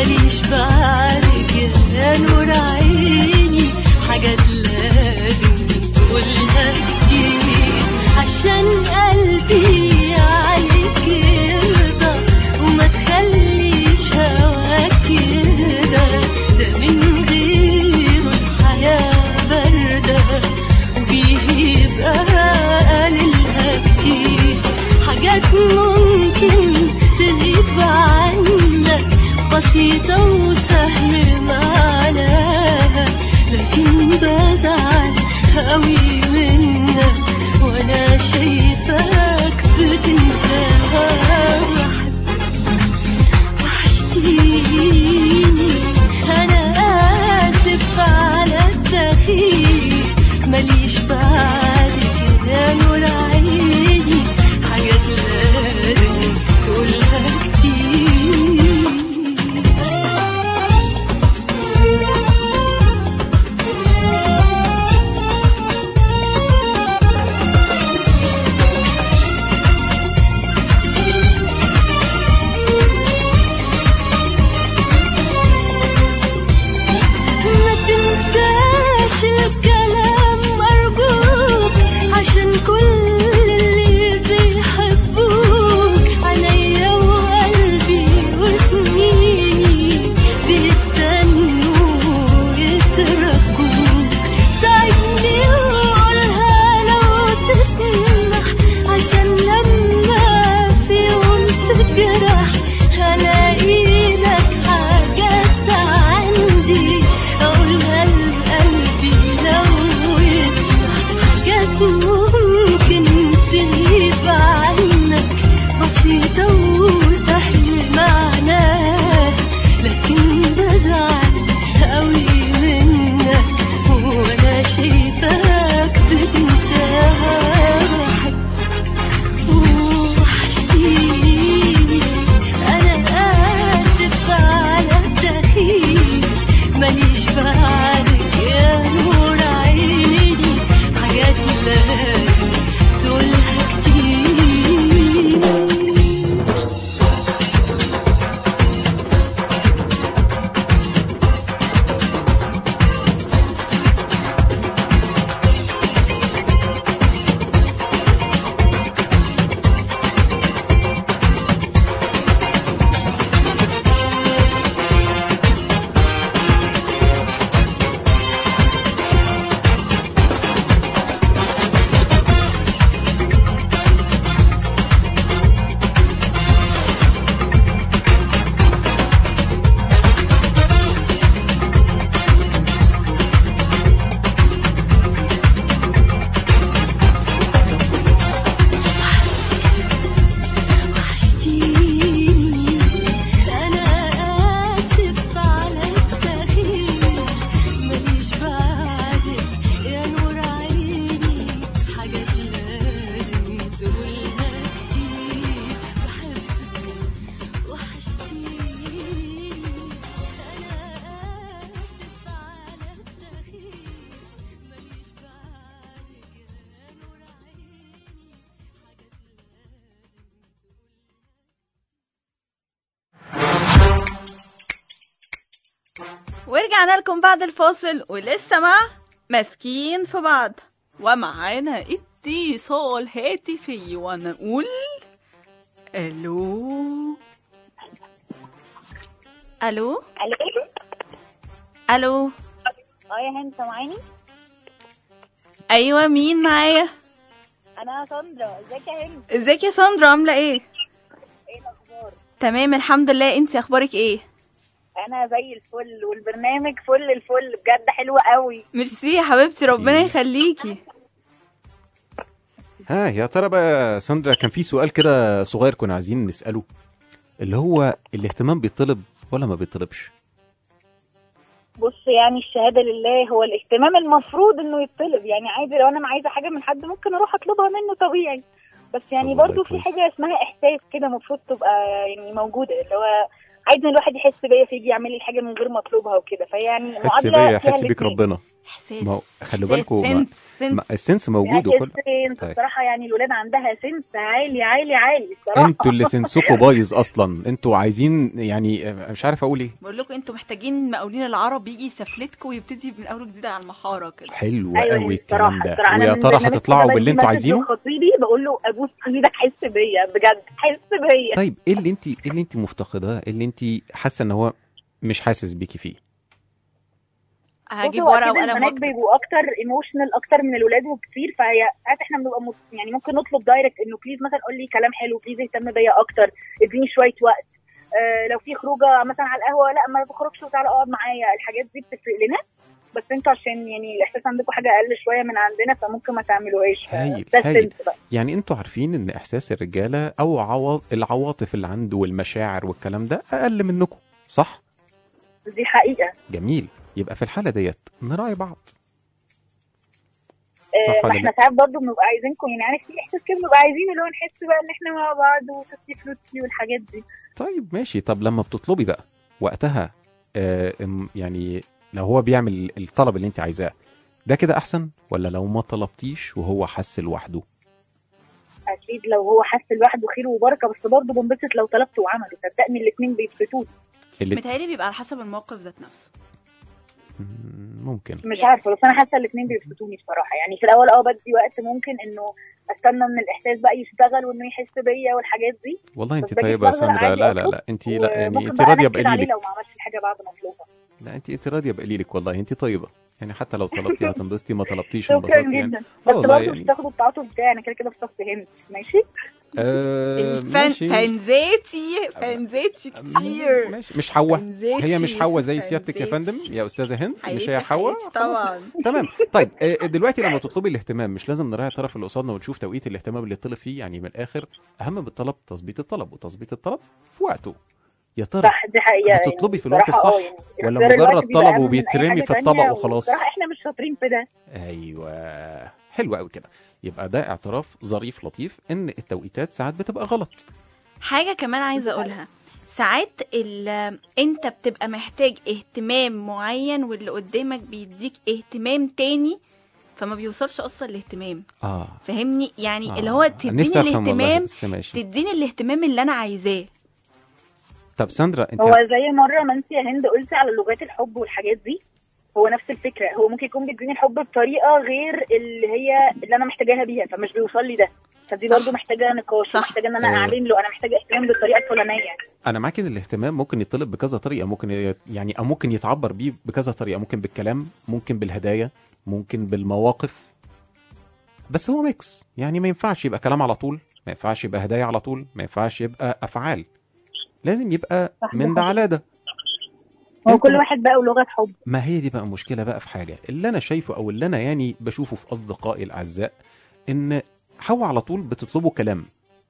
ماليش بعدك يا نور عيني حاجات لازم تقولها كتير عشان قلبي عليك يرضى وما تخليش هواك كده ده من غيره الحياة باردة وبيه يبقى قليلها كتير حاجات ممكن تغيب عنك بسيطة وسهل معناها لكن بزعل قوي منك وانا شايفاك بتنساها وحشتيني انا اسف على التأخير ماليش بعدك يا نور عيني حاجات لازم تقولها كتير ما tensاش الكلام أرجوك عشان كل اللي بيحبوك عينيا وقلبي وسنيني بيستنوا يتركوك ساعدني وقولها لو تسمح عشان لما في يوم تجرح هلاقي لك حاجات عندي أقولها لقلبي لو يسمح حاجات ممكن تغيب عنك بسيطة وسهل معناها لكن بزعل قوي منك وانا شايفاك بتنساها وحشتيني انا اسف على التأخير ماليش بعدك يا نور عيني حاجات لازم تقولها كتير وحشتيني أنا آسف على التأخير ماليش بعدك يا نور عيني حاجات لازم تقولها كتير بحبك وحشتيني أنا آسف على التأخير ماليش بعدك يا نور عيني حاجات ورجعنا لكم بعد الفاصل ولسه مع ماسكين في بعض ومعانا اتصال هاتفي ونقول الو الو الو الو اه يا هند سامعاني ايوه مين معايا انا ساندرا ازيك يا هند ازيك يا ساندرا عامله ايه ايه الاخبار تمام الحمد لله انت اخبارك ايه انا زي الفل والبرنامج فل الفل بجد حلو قوي ميرسي يا حبيبتي ربنا يخليكي ها يا ترى بقى يا ساندرا كان في سؤال كده صغير كنا عايزين نسأله اللي هو الاهتمام بيطلب ولا ما بيطلبش بص يعني الشهاده لله هو الاهتمام المفروض انه يطلب يعني عادي لو انا عايزه حاجه من حد ممكن اروح اطلبها منه طبيعي بس يعني طب والله برضو في كويس. حاجه اسمها احساس كده المفروض تبقى يعني موجوده اللي هو عايز ان الواحد يحس بيا فيجي يعمل لي الحاجه من غير ما اطلبها وكده فيعني حس معادله بيا فيها حس بيك الاتنين. ربنا احساس ما هو خلوا إحساس، بالكم ما- سنس سنس ما- السنس موجود وكل سنس طيب. الصراحه يعني الولاد عندها سنس عالي عالي عالي الصراحه انتوا اللي سنسكم بايظ اصلا انتوا عايزين يعني آه، مش عارف اقول ايه بقول لكم انتوا محتاجين مقاولين العرب يجي يسفلتكم ويبتدي من اول جديد على المحاره كده حلو أيوة قوي الصراحة- الكلام ده الصراحة أنا ويا من ترى برنامج هتطلعوا كده باللي انتوا بدي عايزينه مسج لخطيبي بقول له ابوس ايدك حس بيا بجد حس بيا طيب ايه اللي انت ايه اللي انت مفتقداه ايه اللي انت حاسه ان هو مش حاسس بيكي فيه هجيب بصوا، ورقه أكيد وقلم البنات واكتب بيبقوا اكتر ايموشنال اكتر من الولاد وكتير فهي ساعات احنا بنبقى مت... يعني ممكن نطلب دايركت انه بليز مثلا قول لي كلام حلو بليز اهتم بيا اكتر اديني شويه وقت آه لو في خروجه مثلا على القهوه لا ما تخرجش وتعالى اقعد معايا الحاجات دي بتفرق لنا بس انتوا عشان يعني الاحساس عندكم حاجه اقل شويه من عندنا فممكن ما تعملوهاش ف- هايل، ده هايل. السنس بقى يعني انتوا عارفين ان احساس الرجاله او عوا... العواطف اللي عنده والمشاعر والكلام ده اقل منكم صح دي حقيقه جميل يبقى في الحاله ديت نراعي بعض آه، صح ما ولا احنا لا؟ ساعات برضه بنبقى عايزينكم يعني عارف في احساس كده بنبقى عايزين اللي هو نحس بقى ان احنا مع بعض وتوتي فروتي والحاجات دي طيب ماشي طب لما بتطلبي بقى وقتها آه ام- يعني لو هو بيعمل الطلب اللي انت عايزاه ده كده احسن ولا لو ما طلبتيش وهو حس لوحده اكيد لو هو حس لوحده خير وبركه بس برضه بنبسط لو طلبت وعمله صدقني الاثنين بيبسطوني اللي متهيألي بيبقى على حسب الموقف ذات نفسه مم، ممكن مش يعني- عارفه بس انا حاسه الاثنين بيبسطوني بصراحه يعني في الاول اه بدي وقت ممكن انه استنى ان الاحساس بقى يشتغل وانه يحس بيا والحاجات دي والله انت بس باجي طيبه يا في لحظة ساندرا عادي لا لا أطلب لا انت لا يعني وممكن انت بقى راضيه أنكد عليه بقليلك لو ما عملش الحاجه بعد ما اطلبها لا انت انت راضيه بقليلك والله انت طيبه يعني حتى لو طلبتي هتنبسطي ما طلبتيش شكرا انبسطتي يعني جدا آه بس والله برضه يعني. مش تاخدوا التعاطف بتاعي انا كده كده في صف هند ماشي آه الفن ماشي. فانزاتي فانزاتي كتير ماشي مش حواء فانزاتي هي مش حواء زي سيادتك يا فانزاتي. فندم يا استاذه هند مش حياتي هي حواء حياتي طبعا تمام طيب آه، دلوقتي لما تطلبي الاهتمام مش لازم نراعي الطرف اللي قصادنا ونشوف توقيت الاهتمام اللي طلب فيه يعني من الاخر اهم من الطلب تظبيط الطلب وتظبيط الطلب في وقته يا ترى صح دي حقيقه هتطلبي يعني في الوقت بصراحة الصح اه يعني ولا اختيار الوقت مجرد بيبقى طلب أهم من أي وبيترمي حاجة في الطبق تانية، وخلاص؟ وبصراحه احنا مش شاطرين في ده ايوه حلو قوي كده يبقى ده اعتراف ظريف لطيف ان التوقيتات ساعات بتبقى غلط حاجة كمان عايزة أقولها ساعات ال- انت بتبقى محتاج اهتمام معين واللي قدامك بيديك اهتمام تاني فما بيوصلش اصلا الاهتمام اه فاهمني يعني آه. اللي هو نفسي تديني أفهم والله، الاهتمام بس ماشي تديني الاهتمام اللي انا عايزاه طب ساندرا انت هو زي مره ما انت يا هند قلتي على لغات الحب والحاجات دي هو نفس الفكره هو ممكن يكون بيديني الحب بطريقه غير اللي هي اللي انا محتاجاها بيها فمش بيوصل لي ده فدي صح. برضه محتاجه نقاش صح. محتاجه ان انا آه. اعلن له انا محتاجه اهتمام بالطريقه الفلانيه انا معاك ان الاهتمام ممكن يطلب بكذا طريقه ممكن ي- يعني او ممكن يتعبر بيه بكذا طريقه ممكن بالكلام ممكن بالهدايا ممكن بالمواقف بس هو ميكس يعني ما ينفعش يبقى كلام على طول ما ينفعش يبقى هدايا على طول ما ينفعش يبقى افعال لازم يبقى صح، من ده على ده هو أنت كل ب- واحد بقى ولغه حب ما هي دي بقى المشكله بقى في حاجه اللي انا شايفه او اللي انا يعني بشوفه في اصدقائي الاعزاء ان حوا على طول بتطلبوا كلام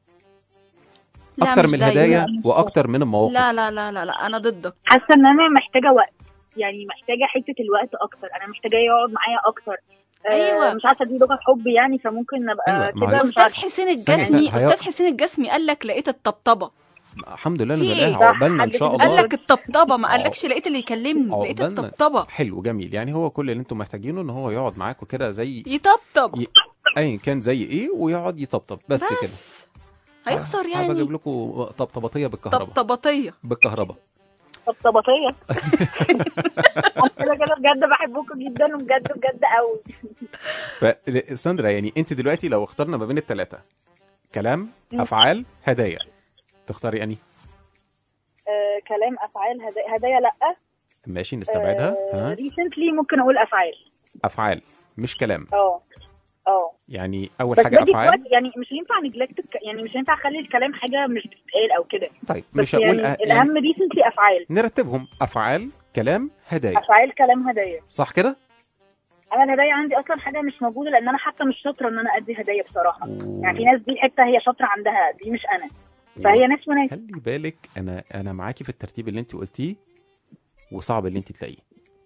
لا اكتر مش من دايما. الهدايا واكتر من المواقف لا لا لا لا لا انا ضدك حاسه ان انا محتاجه وقت يعني محتاجه حته الوقت اكتر انا محتاجه يقعد معايا اكتر آه، أيوة. مش عارفه دي لغه حب يعني فممكن ابقى أيوة، ما كده هو- مش استاذ عارفه حسين ثانية، الجسمي ثانية، هي- استاذ حسين الجسمي قال لك لقيت الطبطبه الحمد لله في نلاقيها إيه؟ عقبالنا ان صح، شاء حد الله قال لك الطبطبه ما عق- قالكش لقيت اللي يكلمني لقيت عقبالنا. الطبطبه حلو جميل يعني هو كل اللي انتم محتاجينه ان هو يقعد معاكم كده زي يطبطب ي... ايا كان زي ايه ويقعد يطبطب بس, بس كده هيخسر حابب اجيب يعني لكم طبطبطيه بالكهرباء طبطبطيه بالكهرباء طبطبطيه كده كده بجد بحبكم جدا وبجد بجد قوي فساندرا يعني انت دلوقتي لو اخترنا ما بين الثلاثه كلام مم. افعال هدايا تختاري اني آه كلام افعال هدايا, هدايا لا ماشي نستبعدها ها ريسنتلي ممكن اقول افعال افعال مش كلام اه اه يعني اول بس حاجه باجي في افعال وقت يعني مش ينفع نجلكت يعني مش ينفع اخلي الكلام حاجه مش بتتقال او كده طيب بس مش هقول يعني أه يعني الاهم ريسنتلي افعال نرتبهم افعال كلام هدايا افعال كلام هدايا صح كده انا الهدايا عندي اصلا حاجه مش موجوده لان انا حتى مش شاطره ان انا ادي هدايا بصراحه و- يعني في ناس دي حته هي شاطره عندها دي مش انا فهي ناس وناس خلي بالك انا انا معاكي في الترتيب اللي انت قلتيه وصعب اللي انت تلاقيه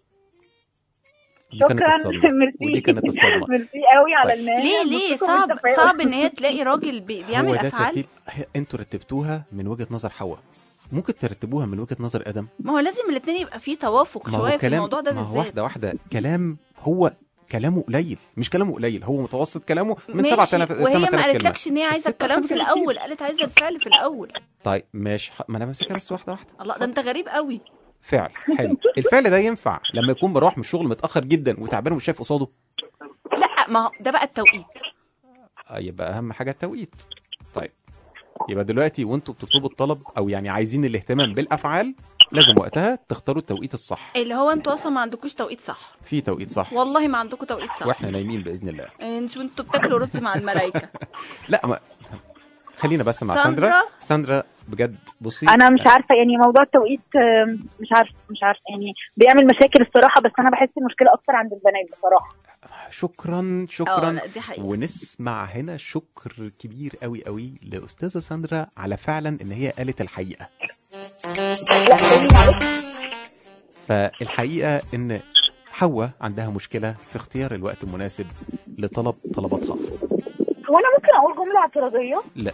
دي كانت شكرا الصدمه ميرسي ودي كانت الصدمه ميرسي قوي على طيب. المال ليه ليه بصكم صعب والتفاؤل. صعب ان هي تلاقي راجل بي هو بيعمل ده افعال ترتيب هي- انتوا رتبتوها من وجهه نظر حواء ممكن ترتبوها من وجهه نظر ادم ما هو لازم الاتنين يبقى فيه توافق ما شويه هو في الموضوع ده ما هو بالذات واحده واحده كلام هو كلامه قليل مش كلامه قليل هو متوسط كلامه من ماشي، 7000 وهي ما 8000 قالتلكش ان هي كلمة. عايزه الست الكلام أكتر في بكتير. الاول قالت عايزه الفعل في الاول طيب ماشي ح- ما انا ماسكها بس واحده واحده الله ده انت غريب قوي فعل حلو الفعل ده ينفع لما يكون بروح من الشغل متاخر جدا وتعبان ومش شايف قصاده لا ما هو ده بقى التوقيت آه، يبقى اهم حاجه التوقيت طيب يبقى دلوقتي وانتوا بتطلبوا الطلب او يعني عايزين الاهتمام بالافعال لازم وقتها تختاروا التوقيت الصح اللي هو انتوا اصلا ما عندكوش توقيت صح في توقيت صح والله ما عندكم توقيت صح واحنا نايمين باذن الله انتوا انتوا بتاكلوا رز مع الملايكه لا ما خلينا بس مع ساندرا؟ ساندرا ساندرا بجد بصي انا مش عارفه يعني موضوع التوقيت آم، مش عارفه مش عارفه يعني بيعمل مشاكل الصراحه بس انا بحس المشكله اكتر عند البنات بصراحه شكرا اه شكرا لا دي حقيقه ونسمع هنا شكر كبير قوي قوي لاستاذه ساندرا على فعلا ان هي قالت الحقيقه لا قولي معلش فالحقيقه ان حواء عندها مشكله في اختيار الوقت المناسب لطلب طلباتها هو انا ممكن اقول جمله اعتراضيه لا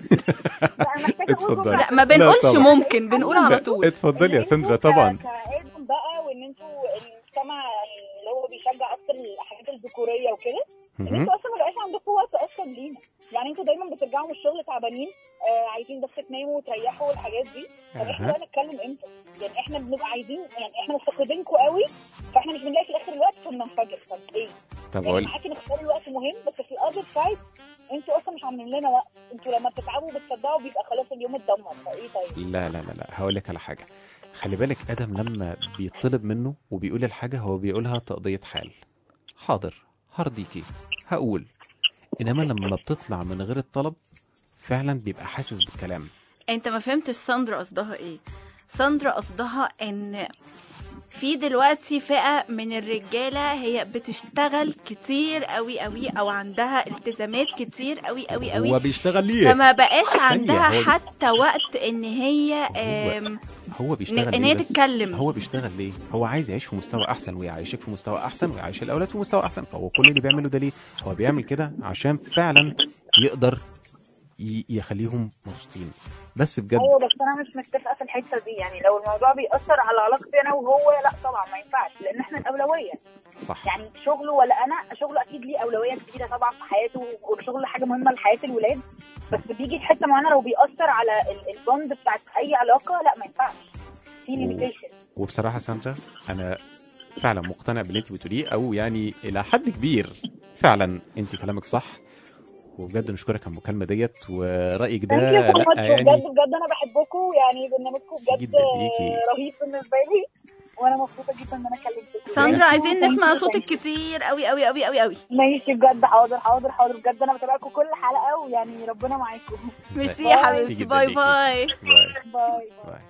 لا انا محتاجه اقول اتفضلي. جمله لا ما بنقولش طبعا. ممكن بنقول على طول اتفضلي يا إن ساندرا انتوا ك- طبعا كآدم بقى وان انتوا المجتمع اللي هو بيشجع اكتر الحاجات الذكوريه وكده ان مهم. انتوا اصلا ما بقاش عندكم وقت اصلا لينا يعني انتوا دايما بترجعوا من الشغل تعبانين آه عايزين بس تناموا وتريحوا والحاجات دي طب احنا أها. بقى نتكلم امتى؟ يعني احنا بنبقى عايزين يعني احنا مفتقدينكم قوي فاحنا مش بنلاقي في الاخر الوقت فبننفجر طب ايه؟ طب يعني اقول معاكي نختار الوقت مهم بس في الاذر سايد انتوا اصلا مش عاملين لنا وقت انتوا لما بتتعبوا بتصدعوا بيبقى خلاص اليوم اتدمر فايه طيب؟ لا لا لا لا هقول لك على حاجه خلي بالك ادم لما بيطلب منه وبيقول الحاجه هو بيقولها تقضيه حال حاضر هرضيكي هقول انما لما بتطلع من غير الطلب فعلا بيبقى حاسس بالكلام انت ما فهمتش ساندرا قصدها ايه ساندرا قصدها ان في دلوقتي فئة من الرجالة هي بتشتغل كتير قوي قوي او عندها التزامات كتير قوي قوي قوي هو بيشتغل ليه فما بقاش عندها هو- حتى وقت ان هي آم، هو بيشتغل ان هي ليه بس؟ تتكلم هو بيشتغل ليه هو عايز يعيش في مستوى احسن ويعيشك في مستوى احسن ويعيش الاولاد في مستوى احسن فهو كل اللي بيعمله ده ليه هو بيعمل كده عشان فعلا يقدر ي- يخليهم مبسوطين بس بجد ايوه بس انا مش متفقه في الحته دي يعني لو الموضوع بيأثر على علاقتي انا وهو لا طبعا ما ينفعش لان احنا الاولويه صح يعني شغله ولا انا شغله اكيد ليه اولويه كبيره طبعا في حياته والشغل حاجه مهمه لحياه الولاد بس بيجي في حته معينه لو بيأثر على ال- البوند بتاعت اي علاقه لا ما ينفعش في ليميتيشن وبصراحه ساندرا انا فعلا مقتنع باللي انت بتقوليه او يعني الى حد كبير فعلا انت كلامك صح وبجد نشكرك على المكالمه ديت ورايك ده ثانك يو لا بجد يعني بجد بجد انا بحبكم يعني برنامجكم ميرسي بجد جدا ليكي. رهيب بالنسبه لي وانا مبسوطه جدا ان انا كلمتكم ساندرا Thank you, عايزين thank نسمع you, صوتك thank you. كتير قوي قوي قوي قوي قوي ماشي بجد حاضر حاضر حاضر بجد انا بتابعكم كل حلقه ويعني ربنا معاكم ميرسي يا باي. حبيبتي ميرسي باي جدا باي باي باي باي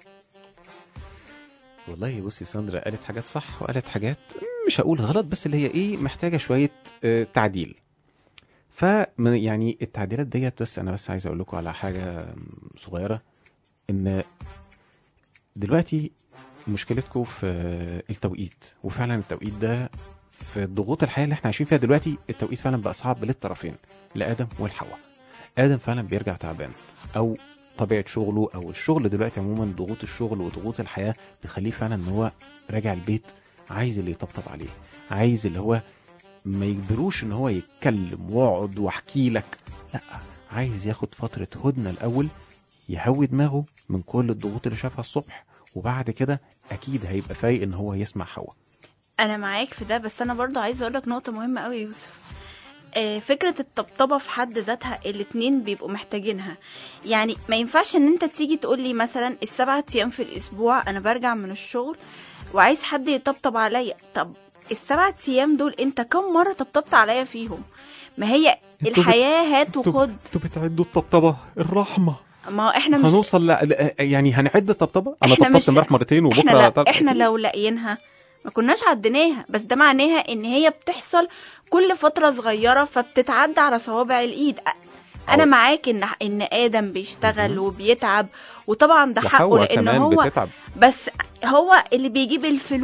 والله بصي ساندرا قالت حاجات صح وقالت حاجات مش هقول غلط بس اللي هي ايه محتاجه شويه آه، تعديل ف يعني التعديلات ديت بس انا بس عايز اقول لكم على حاجه صغيره ان دلوقتي مشكلتكم في التوقيت وفعلا التوقيت ده في ضغوط الحياه اللي احنا عايشين فيها دلوقتي التوقيت فعلا بقى صعب للطرفين لادم والحواء ادم فعلا بيرجع تعبان او طبيعه شغله او الشغل دلوقتي عموما ضغوط الشغل وضغوط الحياه بتخليه فعلا ان هو راجع البيت عايز اللي يطبطب عليه عايز اللي هو ما يجبروش ان هو يتكلم واقعد واحكي لك لا عايز ياخد فتره هدنه الاول يهوي دماغه من كل الضغوط اللي شافها الصبح وبعد كده اكيد هيبقى فايق ان هو يسمع هوا انا معاك في ده بس انا برضو عايزه اقول لك نقطه مهمه قوي يا يوسف آه، فكره الطبطبه في حد ذاتها الاتنين بيبقوا محتاجينها يعني ما ينفعش ان انت تيجي تقول لي مثلا السبعة ايام في الاسبوع انا برجع من الشغل وعايز حد يطبطب عليا طب السبعة ايام دول انت كم مره طبطبت عليا فيهم ما هي انتوا بت- الحياه هات وخد انتوا بتعدوا الطبطبه الرحمه ما هو احنا مش هنوصل ل... ل- يعني هنعد الطبطبه انا احنا طبطبت مش- امبارح مرتين احنا وبكره لا طب- احنا لو لاقيينها ما كناش عديناها بس ده معناها ان هي بتحصل كل فتره صغيره فبتتعدى على صوابع الايد أ- انا أو- معاك ان ان ادم بيشتغل وبيتعب وطبعا ده حقه وحواء لان كمان هو بتتعب بس هو اللي بيجيب الفلوس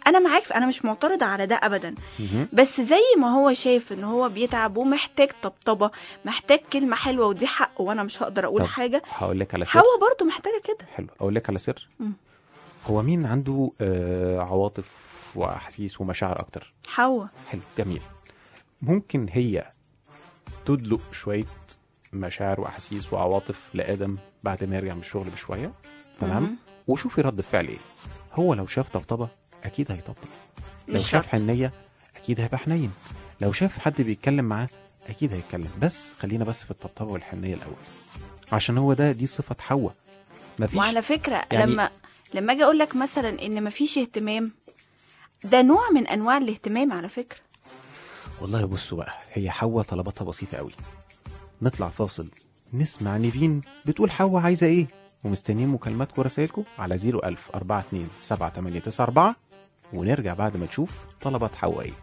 انا معاك في- انا مش معترضه على ده ابدا مهم. بس زي ما هو شايف ان هو بيتعب ومحتاج طبطبه محتاج كلمه حلوه ودي حقه وانا مش هقدر اقول طب حاجه هقول لك على سر حواء برضو محتاجه كده حلو اقول لك على سر مم. هو مين عنده آه عواطف واحاسيس ومشاعر اكتر حواء حلو جميل ممكن هي تدلق شويه مشاعر واحاسيس وعواطف لادم بعد ما يرجع من الشغل بشويه مهم. تمام وشوفي رد الفعل ايه هو لو شاف طبطبه اكيد هيطبطب لو مش شاف شرط. حنيه اكيد هيبقى حنين لو شاف حد بيتكلم معاه اكيد هيتكلم بس خلينا بس في الطبطبه والحنيه الاول عشان هو ده دي صفه حواء مفيش وعلى فكره يعني- لما لما اجي اقول لك مثلا ان مفيش اهتمام ده نوع من انواع الاهتمام على فكره والله بصوا بقى هي حواء طلباتها بسيطة قوي نطلع فاصل نسمع نيفين بتقول حواء عايزة ايه ومستنيين مكالماتكم ورسائلكم على 01000 42 7894 ونرجع بعد ما نشوف طلبات حواء ايه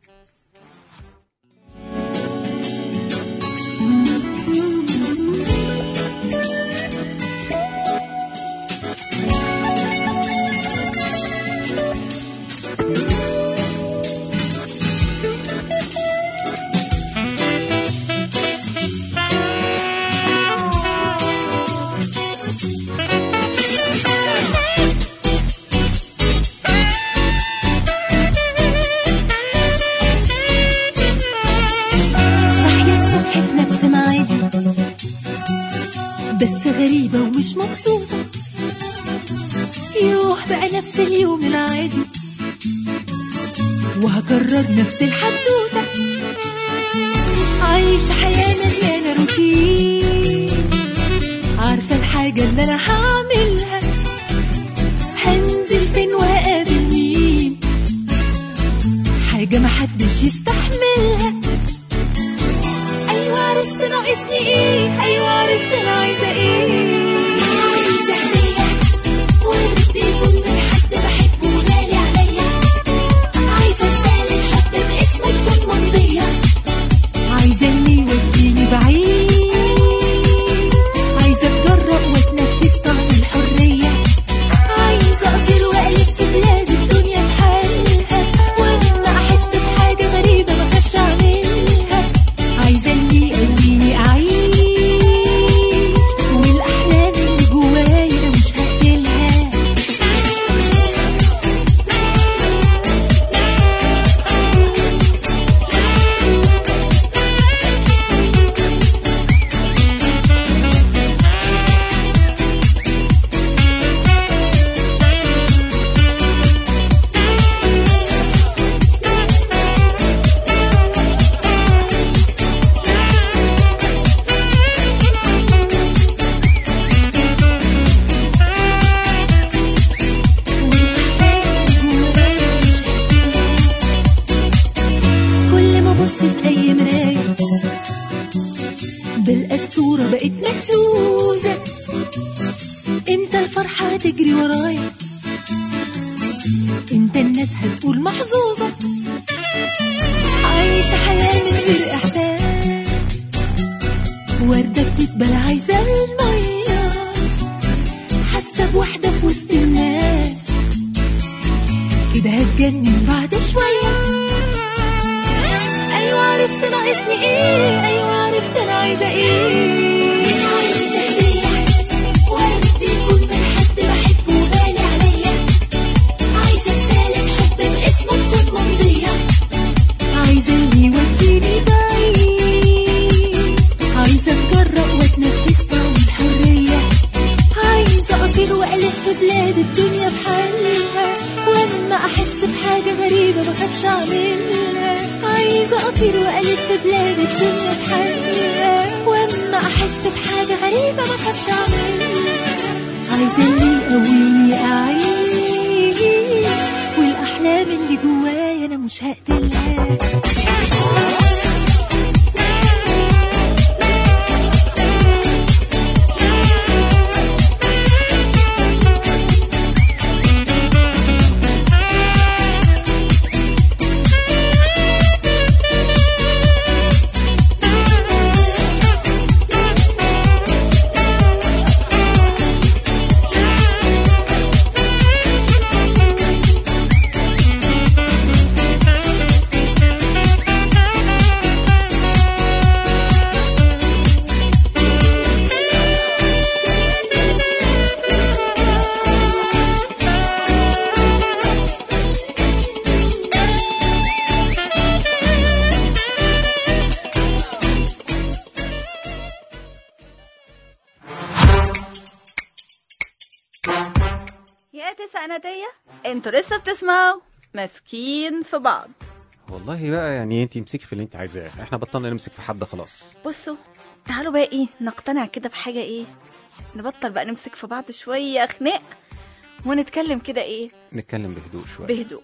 صاحية الصبح في نفس ميعادي بس غريبة ومش مبسوطة يوه بقى نفس اليوم العادي وهكرر نفس الحدوتة عايشة حياة مليانة روتين عارفة الحاجة اللي أنا هعملها هنزل فين وهقابل مين حاجة محدش يستحملها ايوه عرفت ناقصني ايه ايوه عرفت انا عايزه ايه عايزه هديه ورد يكون من حد بحبه وغالي عليا عايزه رساله حب باسمه تكون ممضيه عايزه اللي يوديني بعيد عايزه اتجرأ واتنفس طعم الحريه عايزه اطير والف في بلاد الدنيا بحالها ولما احس بحاجه غريبه ما اخافش اعملها عايزه اللي يقويني اعيش والاحلام اللي جوايا انا مش هقتلها كل ما ابص في اي مرايه بلقى الصوره بقت مهزوزه امتى الفرحه هتجري ورايا امتى الناس هتقول محظوظه عايشه حياه من غير احساس ورده بتتبل عايزه الميه حاسه بوحده في وسط الناس كده هتجنن بعد شويه ايوه عرفت ناقصني ايه ايوه عرفت انا عايزه ايه عايزه هديه ورد يكون من حد بحبه وغالي عليا عايزه رساله حب باسمه تكون ممضيه عايزه اللي يوديني بعيد عايزه اتجرأ واتنفس طعم الحريه عايزه اطير والف في بلاد الدنيا بحالها واما احس بحاجه غريبه ما اخافش اعملها عايزه اطير والف في بلاد الدنيا بحالها واما احس بحاجه غريبه ما اخافش اعملها عايزه اللي يقويني اعيش والاحلام اللي جوايا انا مش هقتلها نساناتية انتوا لسه بتسمعوا ماسكين في بعض والله بقى يعني انت امسكي في اللي انت عايزاه احنا بطلنا نمسك في حد خلاص بصوا تعالوا بقى ايه نقتنع كده بحاجة ايه نبطل بقى نمسك في بعض شوية خناق ونتكلم كده ايه نتكلم بهدوء شويه بهدوء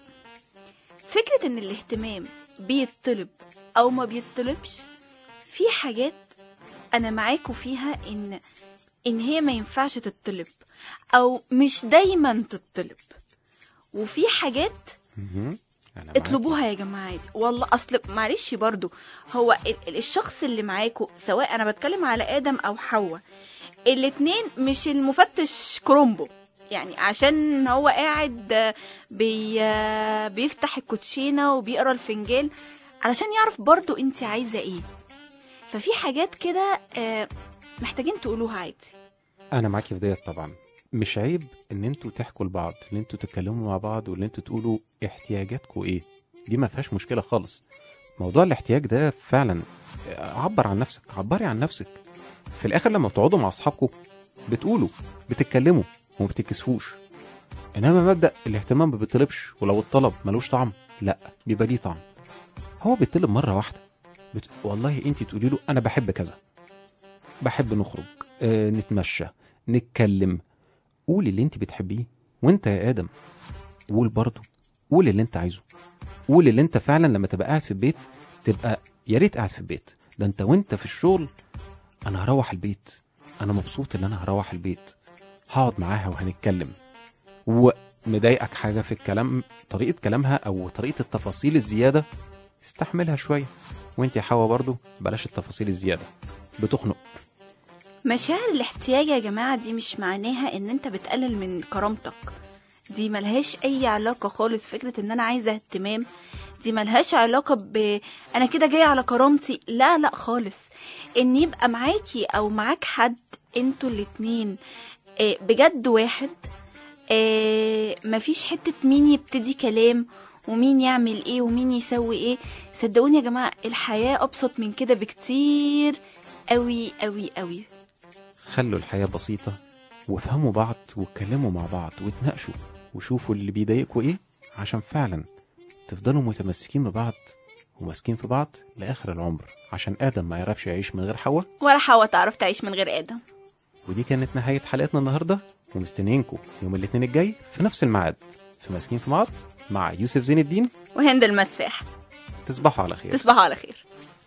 فكرة ان الاهتمام بيطلب او ما بيطلبش في حاجات انا معاكوا فيها ان ان هي ما ينفعش تطلب او مش دايما تطلب وفي حاجات مهم. انا معاك. اطلبوها يا جماعه عادي والله اصل معلش برضو هو ال- ال- الشخص اللي معاكوا سواء انا بتكلم على ادم او حواء الاتنين مش المفتش كرومبو يعني عشان هو قاعد آه، بي آه، بيفتح الكوتشينه وبيقرا الفنجان علشان يعرف برضو انت عايزه ايه ففي حاجات كده آه، محتاجين تقولوها عادي انا معاكي في ديت طبعا مش عيب ان انتوا تحكوا لبعض ان انتوا تتكلموا مع بعض وان انتوا تقولوا احتياجاتكم ايه دي ما فيهاش مشكله خالص موضوع الاحتياج ده فعلا عبر عن نفسك عبري عن نفسك في الاخر لما بتقعدوا مع اصحابكم بتقولوا بتتكلموا وما بتتكسفوش انما مبدا الاهتمام ما بيطلبش ولو الطلب ملوش طعم لا بيبقى ليه طعم هو بيطلب مره واحده بت... والله انت تقولي له انا بحب كذا بحب نخرج آه نتمشى نتكلم قولي اللي انت بتحبيه وانت يا ادم قول برضه قول اللي انت عايزه قول اللي انت فعلا لما تبقى قاعد في البيت تبقى يا ريت قاعد في البيت ده انت وانت في الشغل انا هروح البيت انا مبسوط ان انا هروح البيت هقعد معاها وهنتكلم ومضايقك حاجه في الكلام طريقه كلامها او طريقه التفاصيل الزياده استحملها شويه وانت يا حوا برضو بلاش التفاصيل الزياده بتخنق مشاعر الاحتياج يا جماعة دي مش معناها ان انت بتقلل من كرامتك دي ملهاش اي علاقة خالص فكرة ان انا عايزة اهتمام دي ملهاش علاقة ب انا كده جاية على كرامتي لا لا خالص ان يبقى معاكي او معاك حد انتوا الاتنين آه، بجد واحد آه، مفيش حتة مين يبتدي كلام ومين يعمل ايه ومين يسوي ايه صدقوني يا جماعة الحياة ابسط من كده بكتير قوي قوي قوي خلوا الحياة بسيطة وافهموا بعض واتكلموا مع بعض واتناقشوا وشوفوا اللي بيضايقكوا ايه عشان فعلا تفضلوا متمسكين ببعض وماسكين في بعض لآخر العمر عشان آدم ما يعرفش يعيش من غير حواء ولا حواء تعرف تعيش من غير ادم ودي كانت نهاية حلقتنا النهاردة ومستنيينكم يوم الاثنين الجاي في نفس الميعاد في ماسكين في بعض مع يوسف زين الدين وهند المساح تصبحوا على خير تصبحوا على خير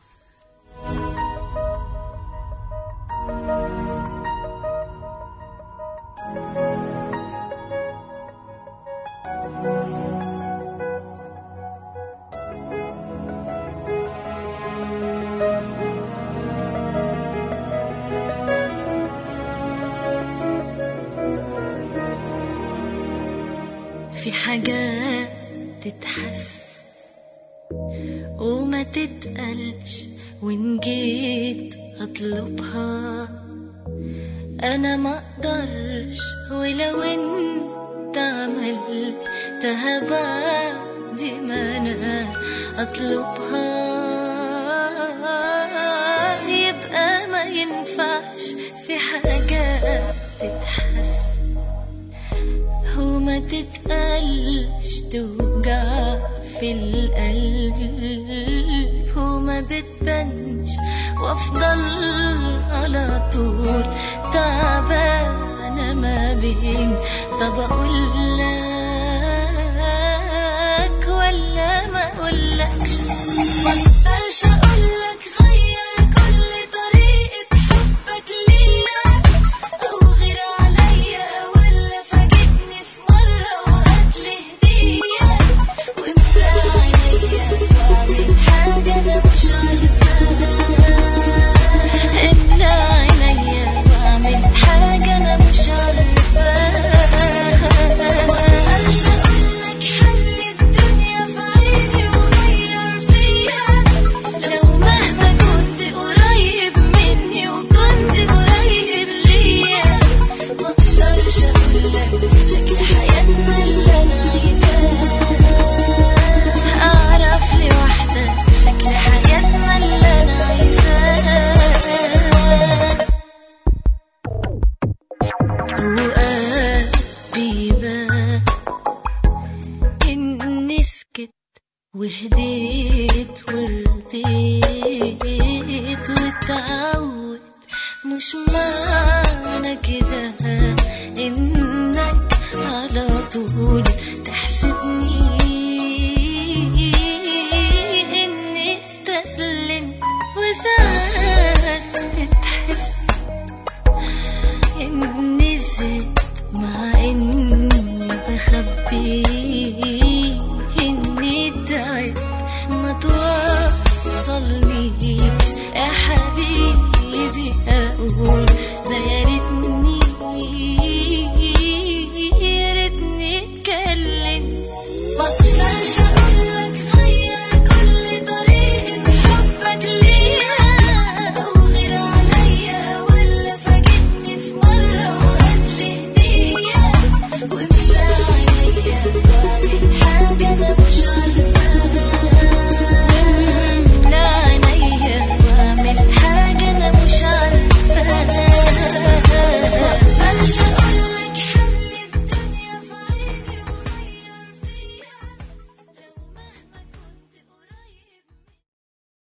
في حاجات تتحس وما تتقلش وإن جيت أطلبها أنا ما أقدرش ولو أنت عملتها بعد ما أنا أطلبها يبقى ما ينفعش في حاجات تتحس وما تتقلش توجع في القلب وما بتبانش وافضل على طول تعبانة ما بين طب اقول لك ولا ما اقولكش مقدرش اقولك غير كل طريقة حبك ليا او غير عليا ولا فاجئني في مرة وهاتلي هدية واملى عينيا واعمل حاجة انا مش عارفاها املى عينيا واعمل حاجة انا مش عارفاها وهديت ورديت واتعود مش معنى كده انك على طول تحسبني اني استسلمت وساعات بتحس اني زدت مع اني بخبي اني تعبت ما توصلنيش يا حبيبي اقول ده يا ريتني يا ريتني اتكلم ما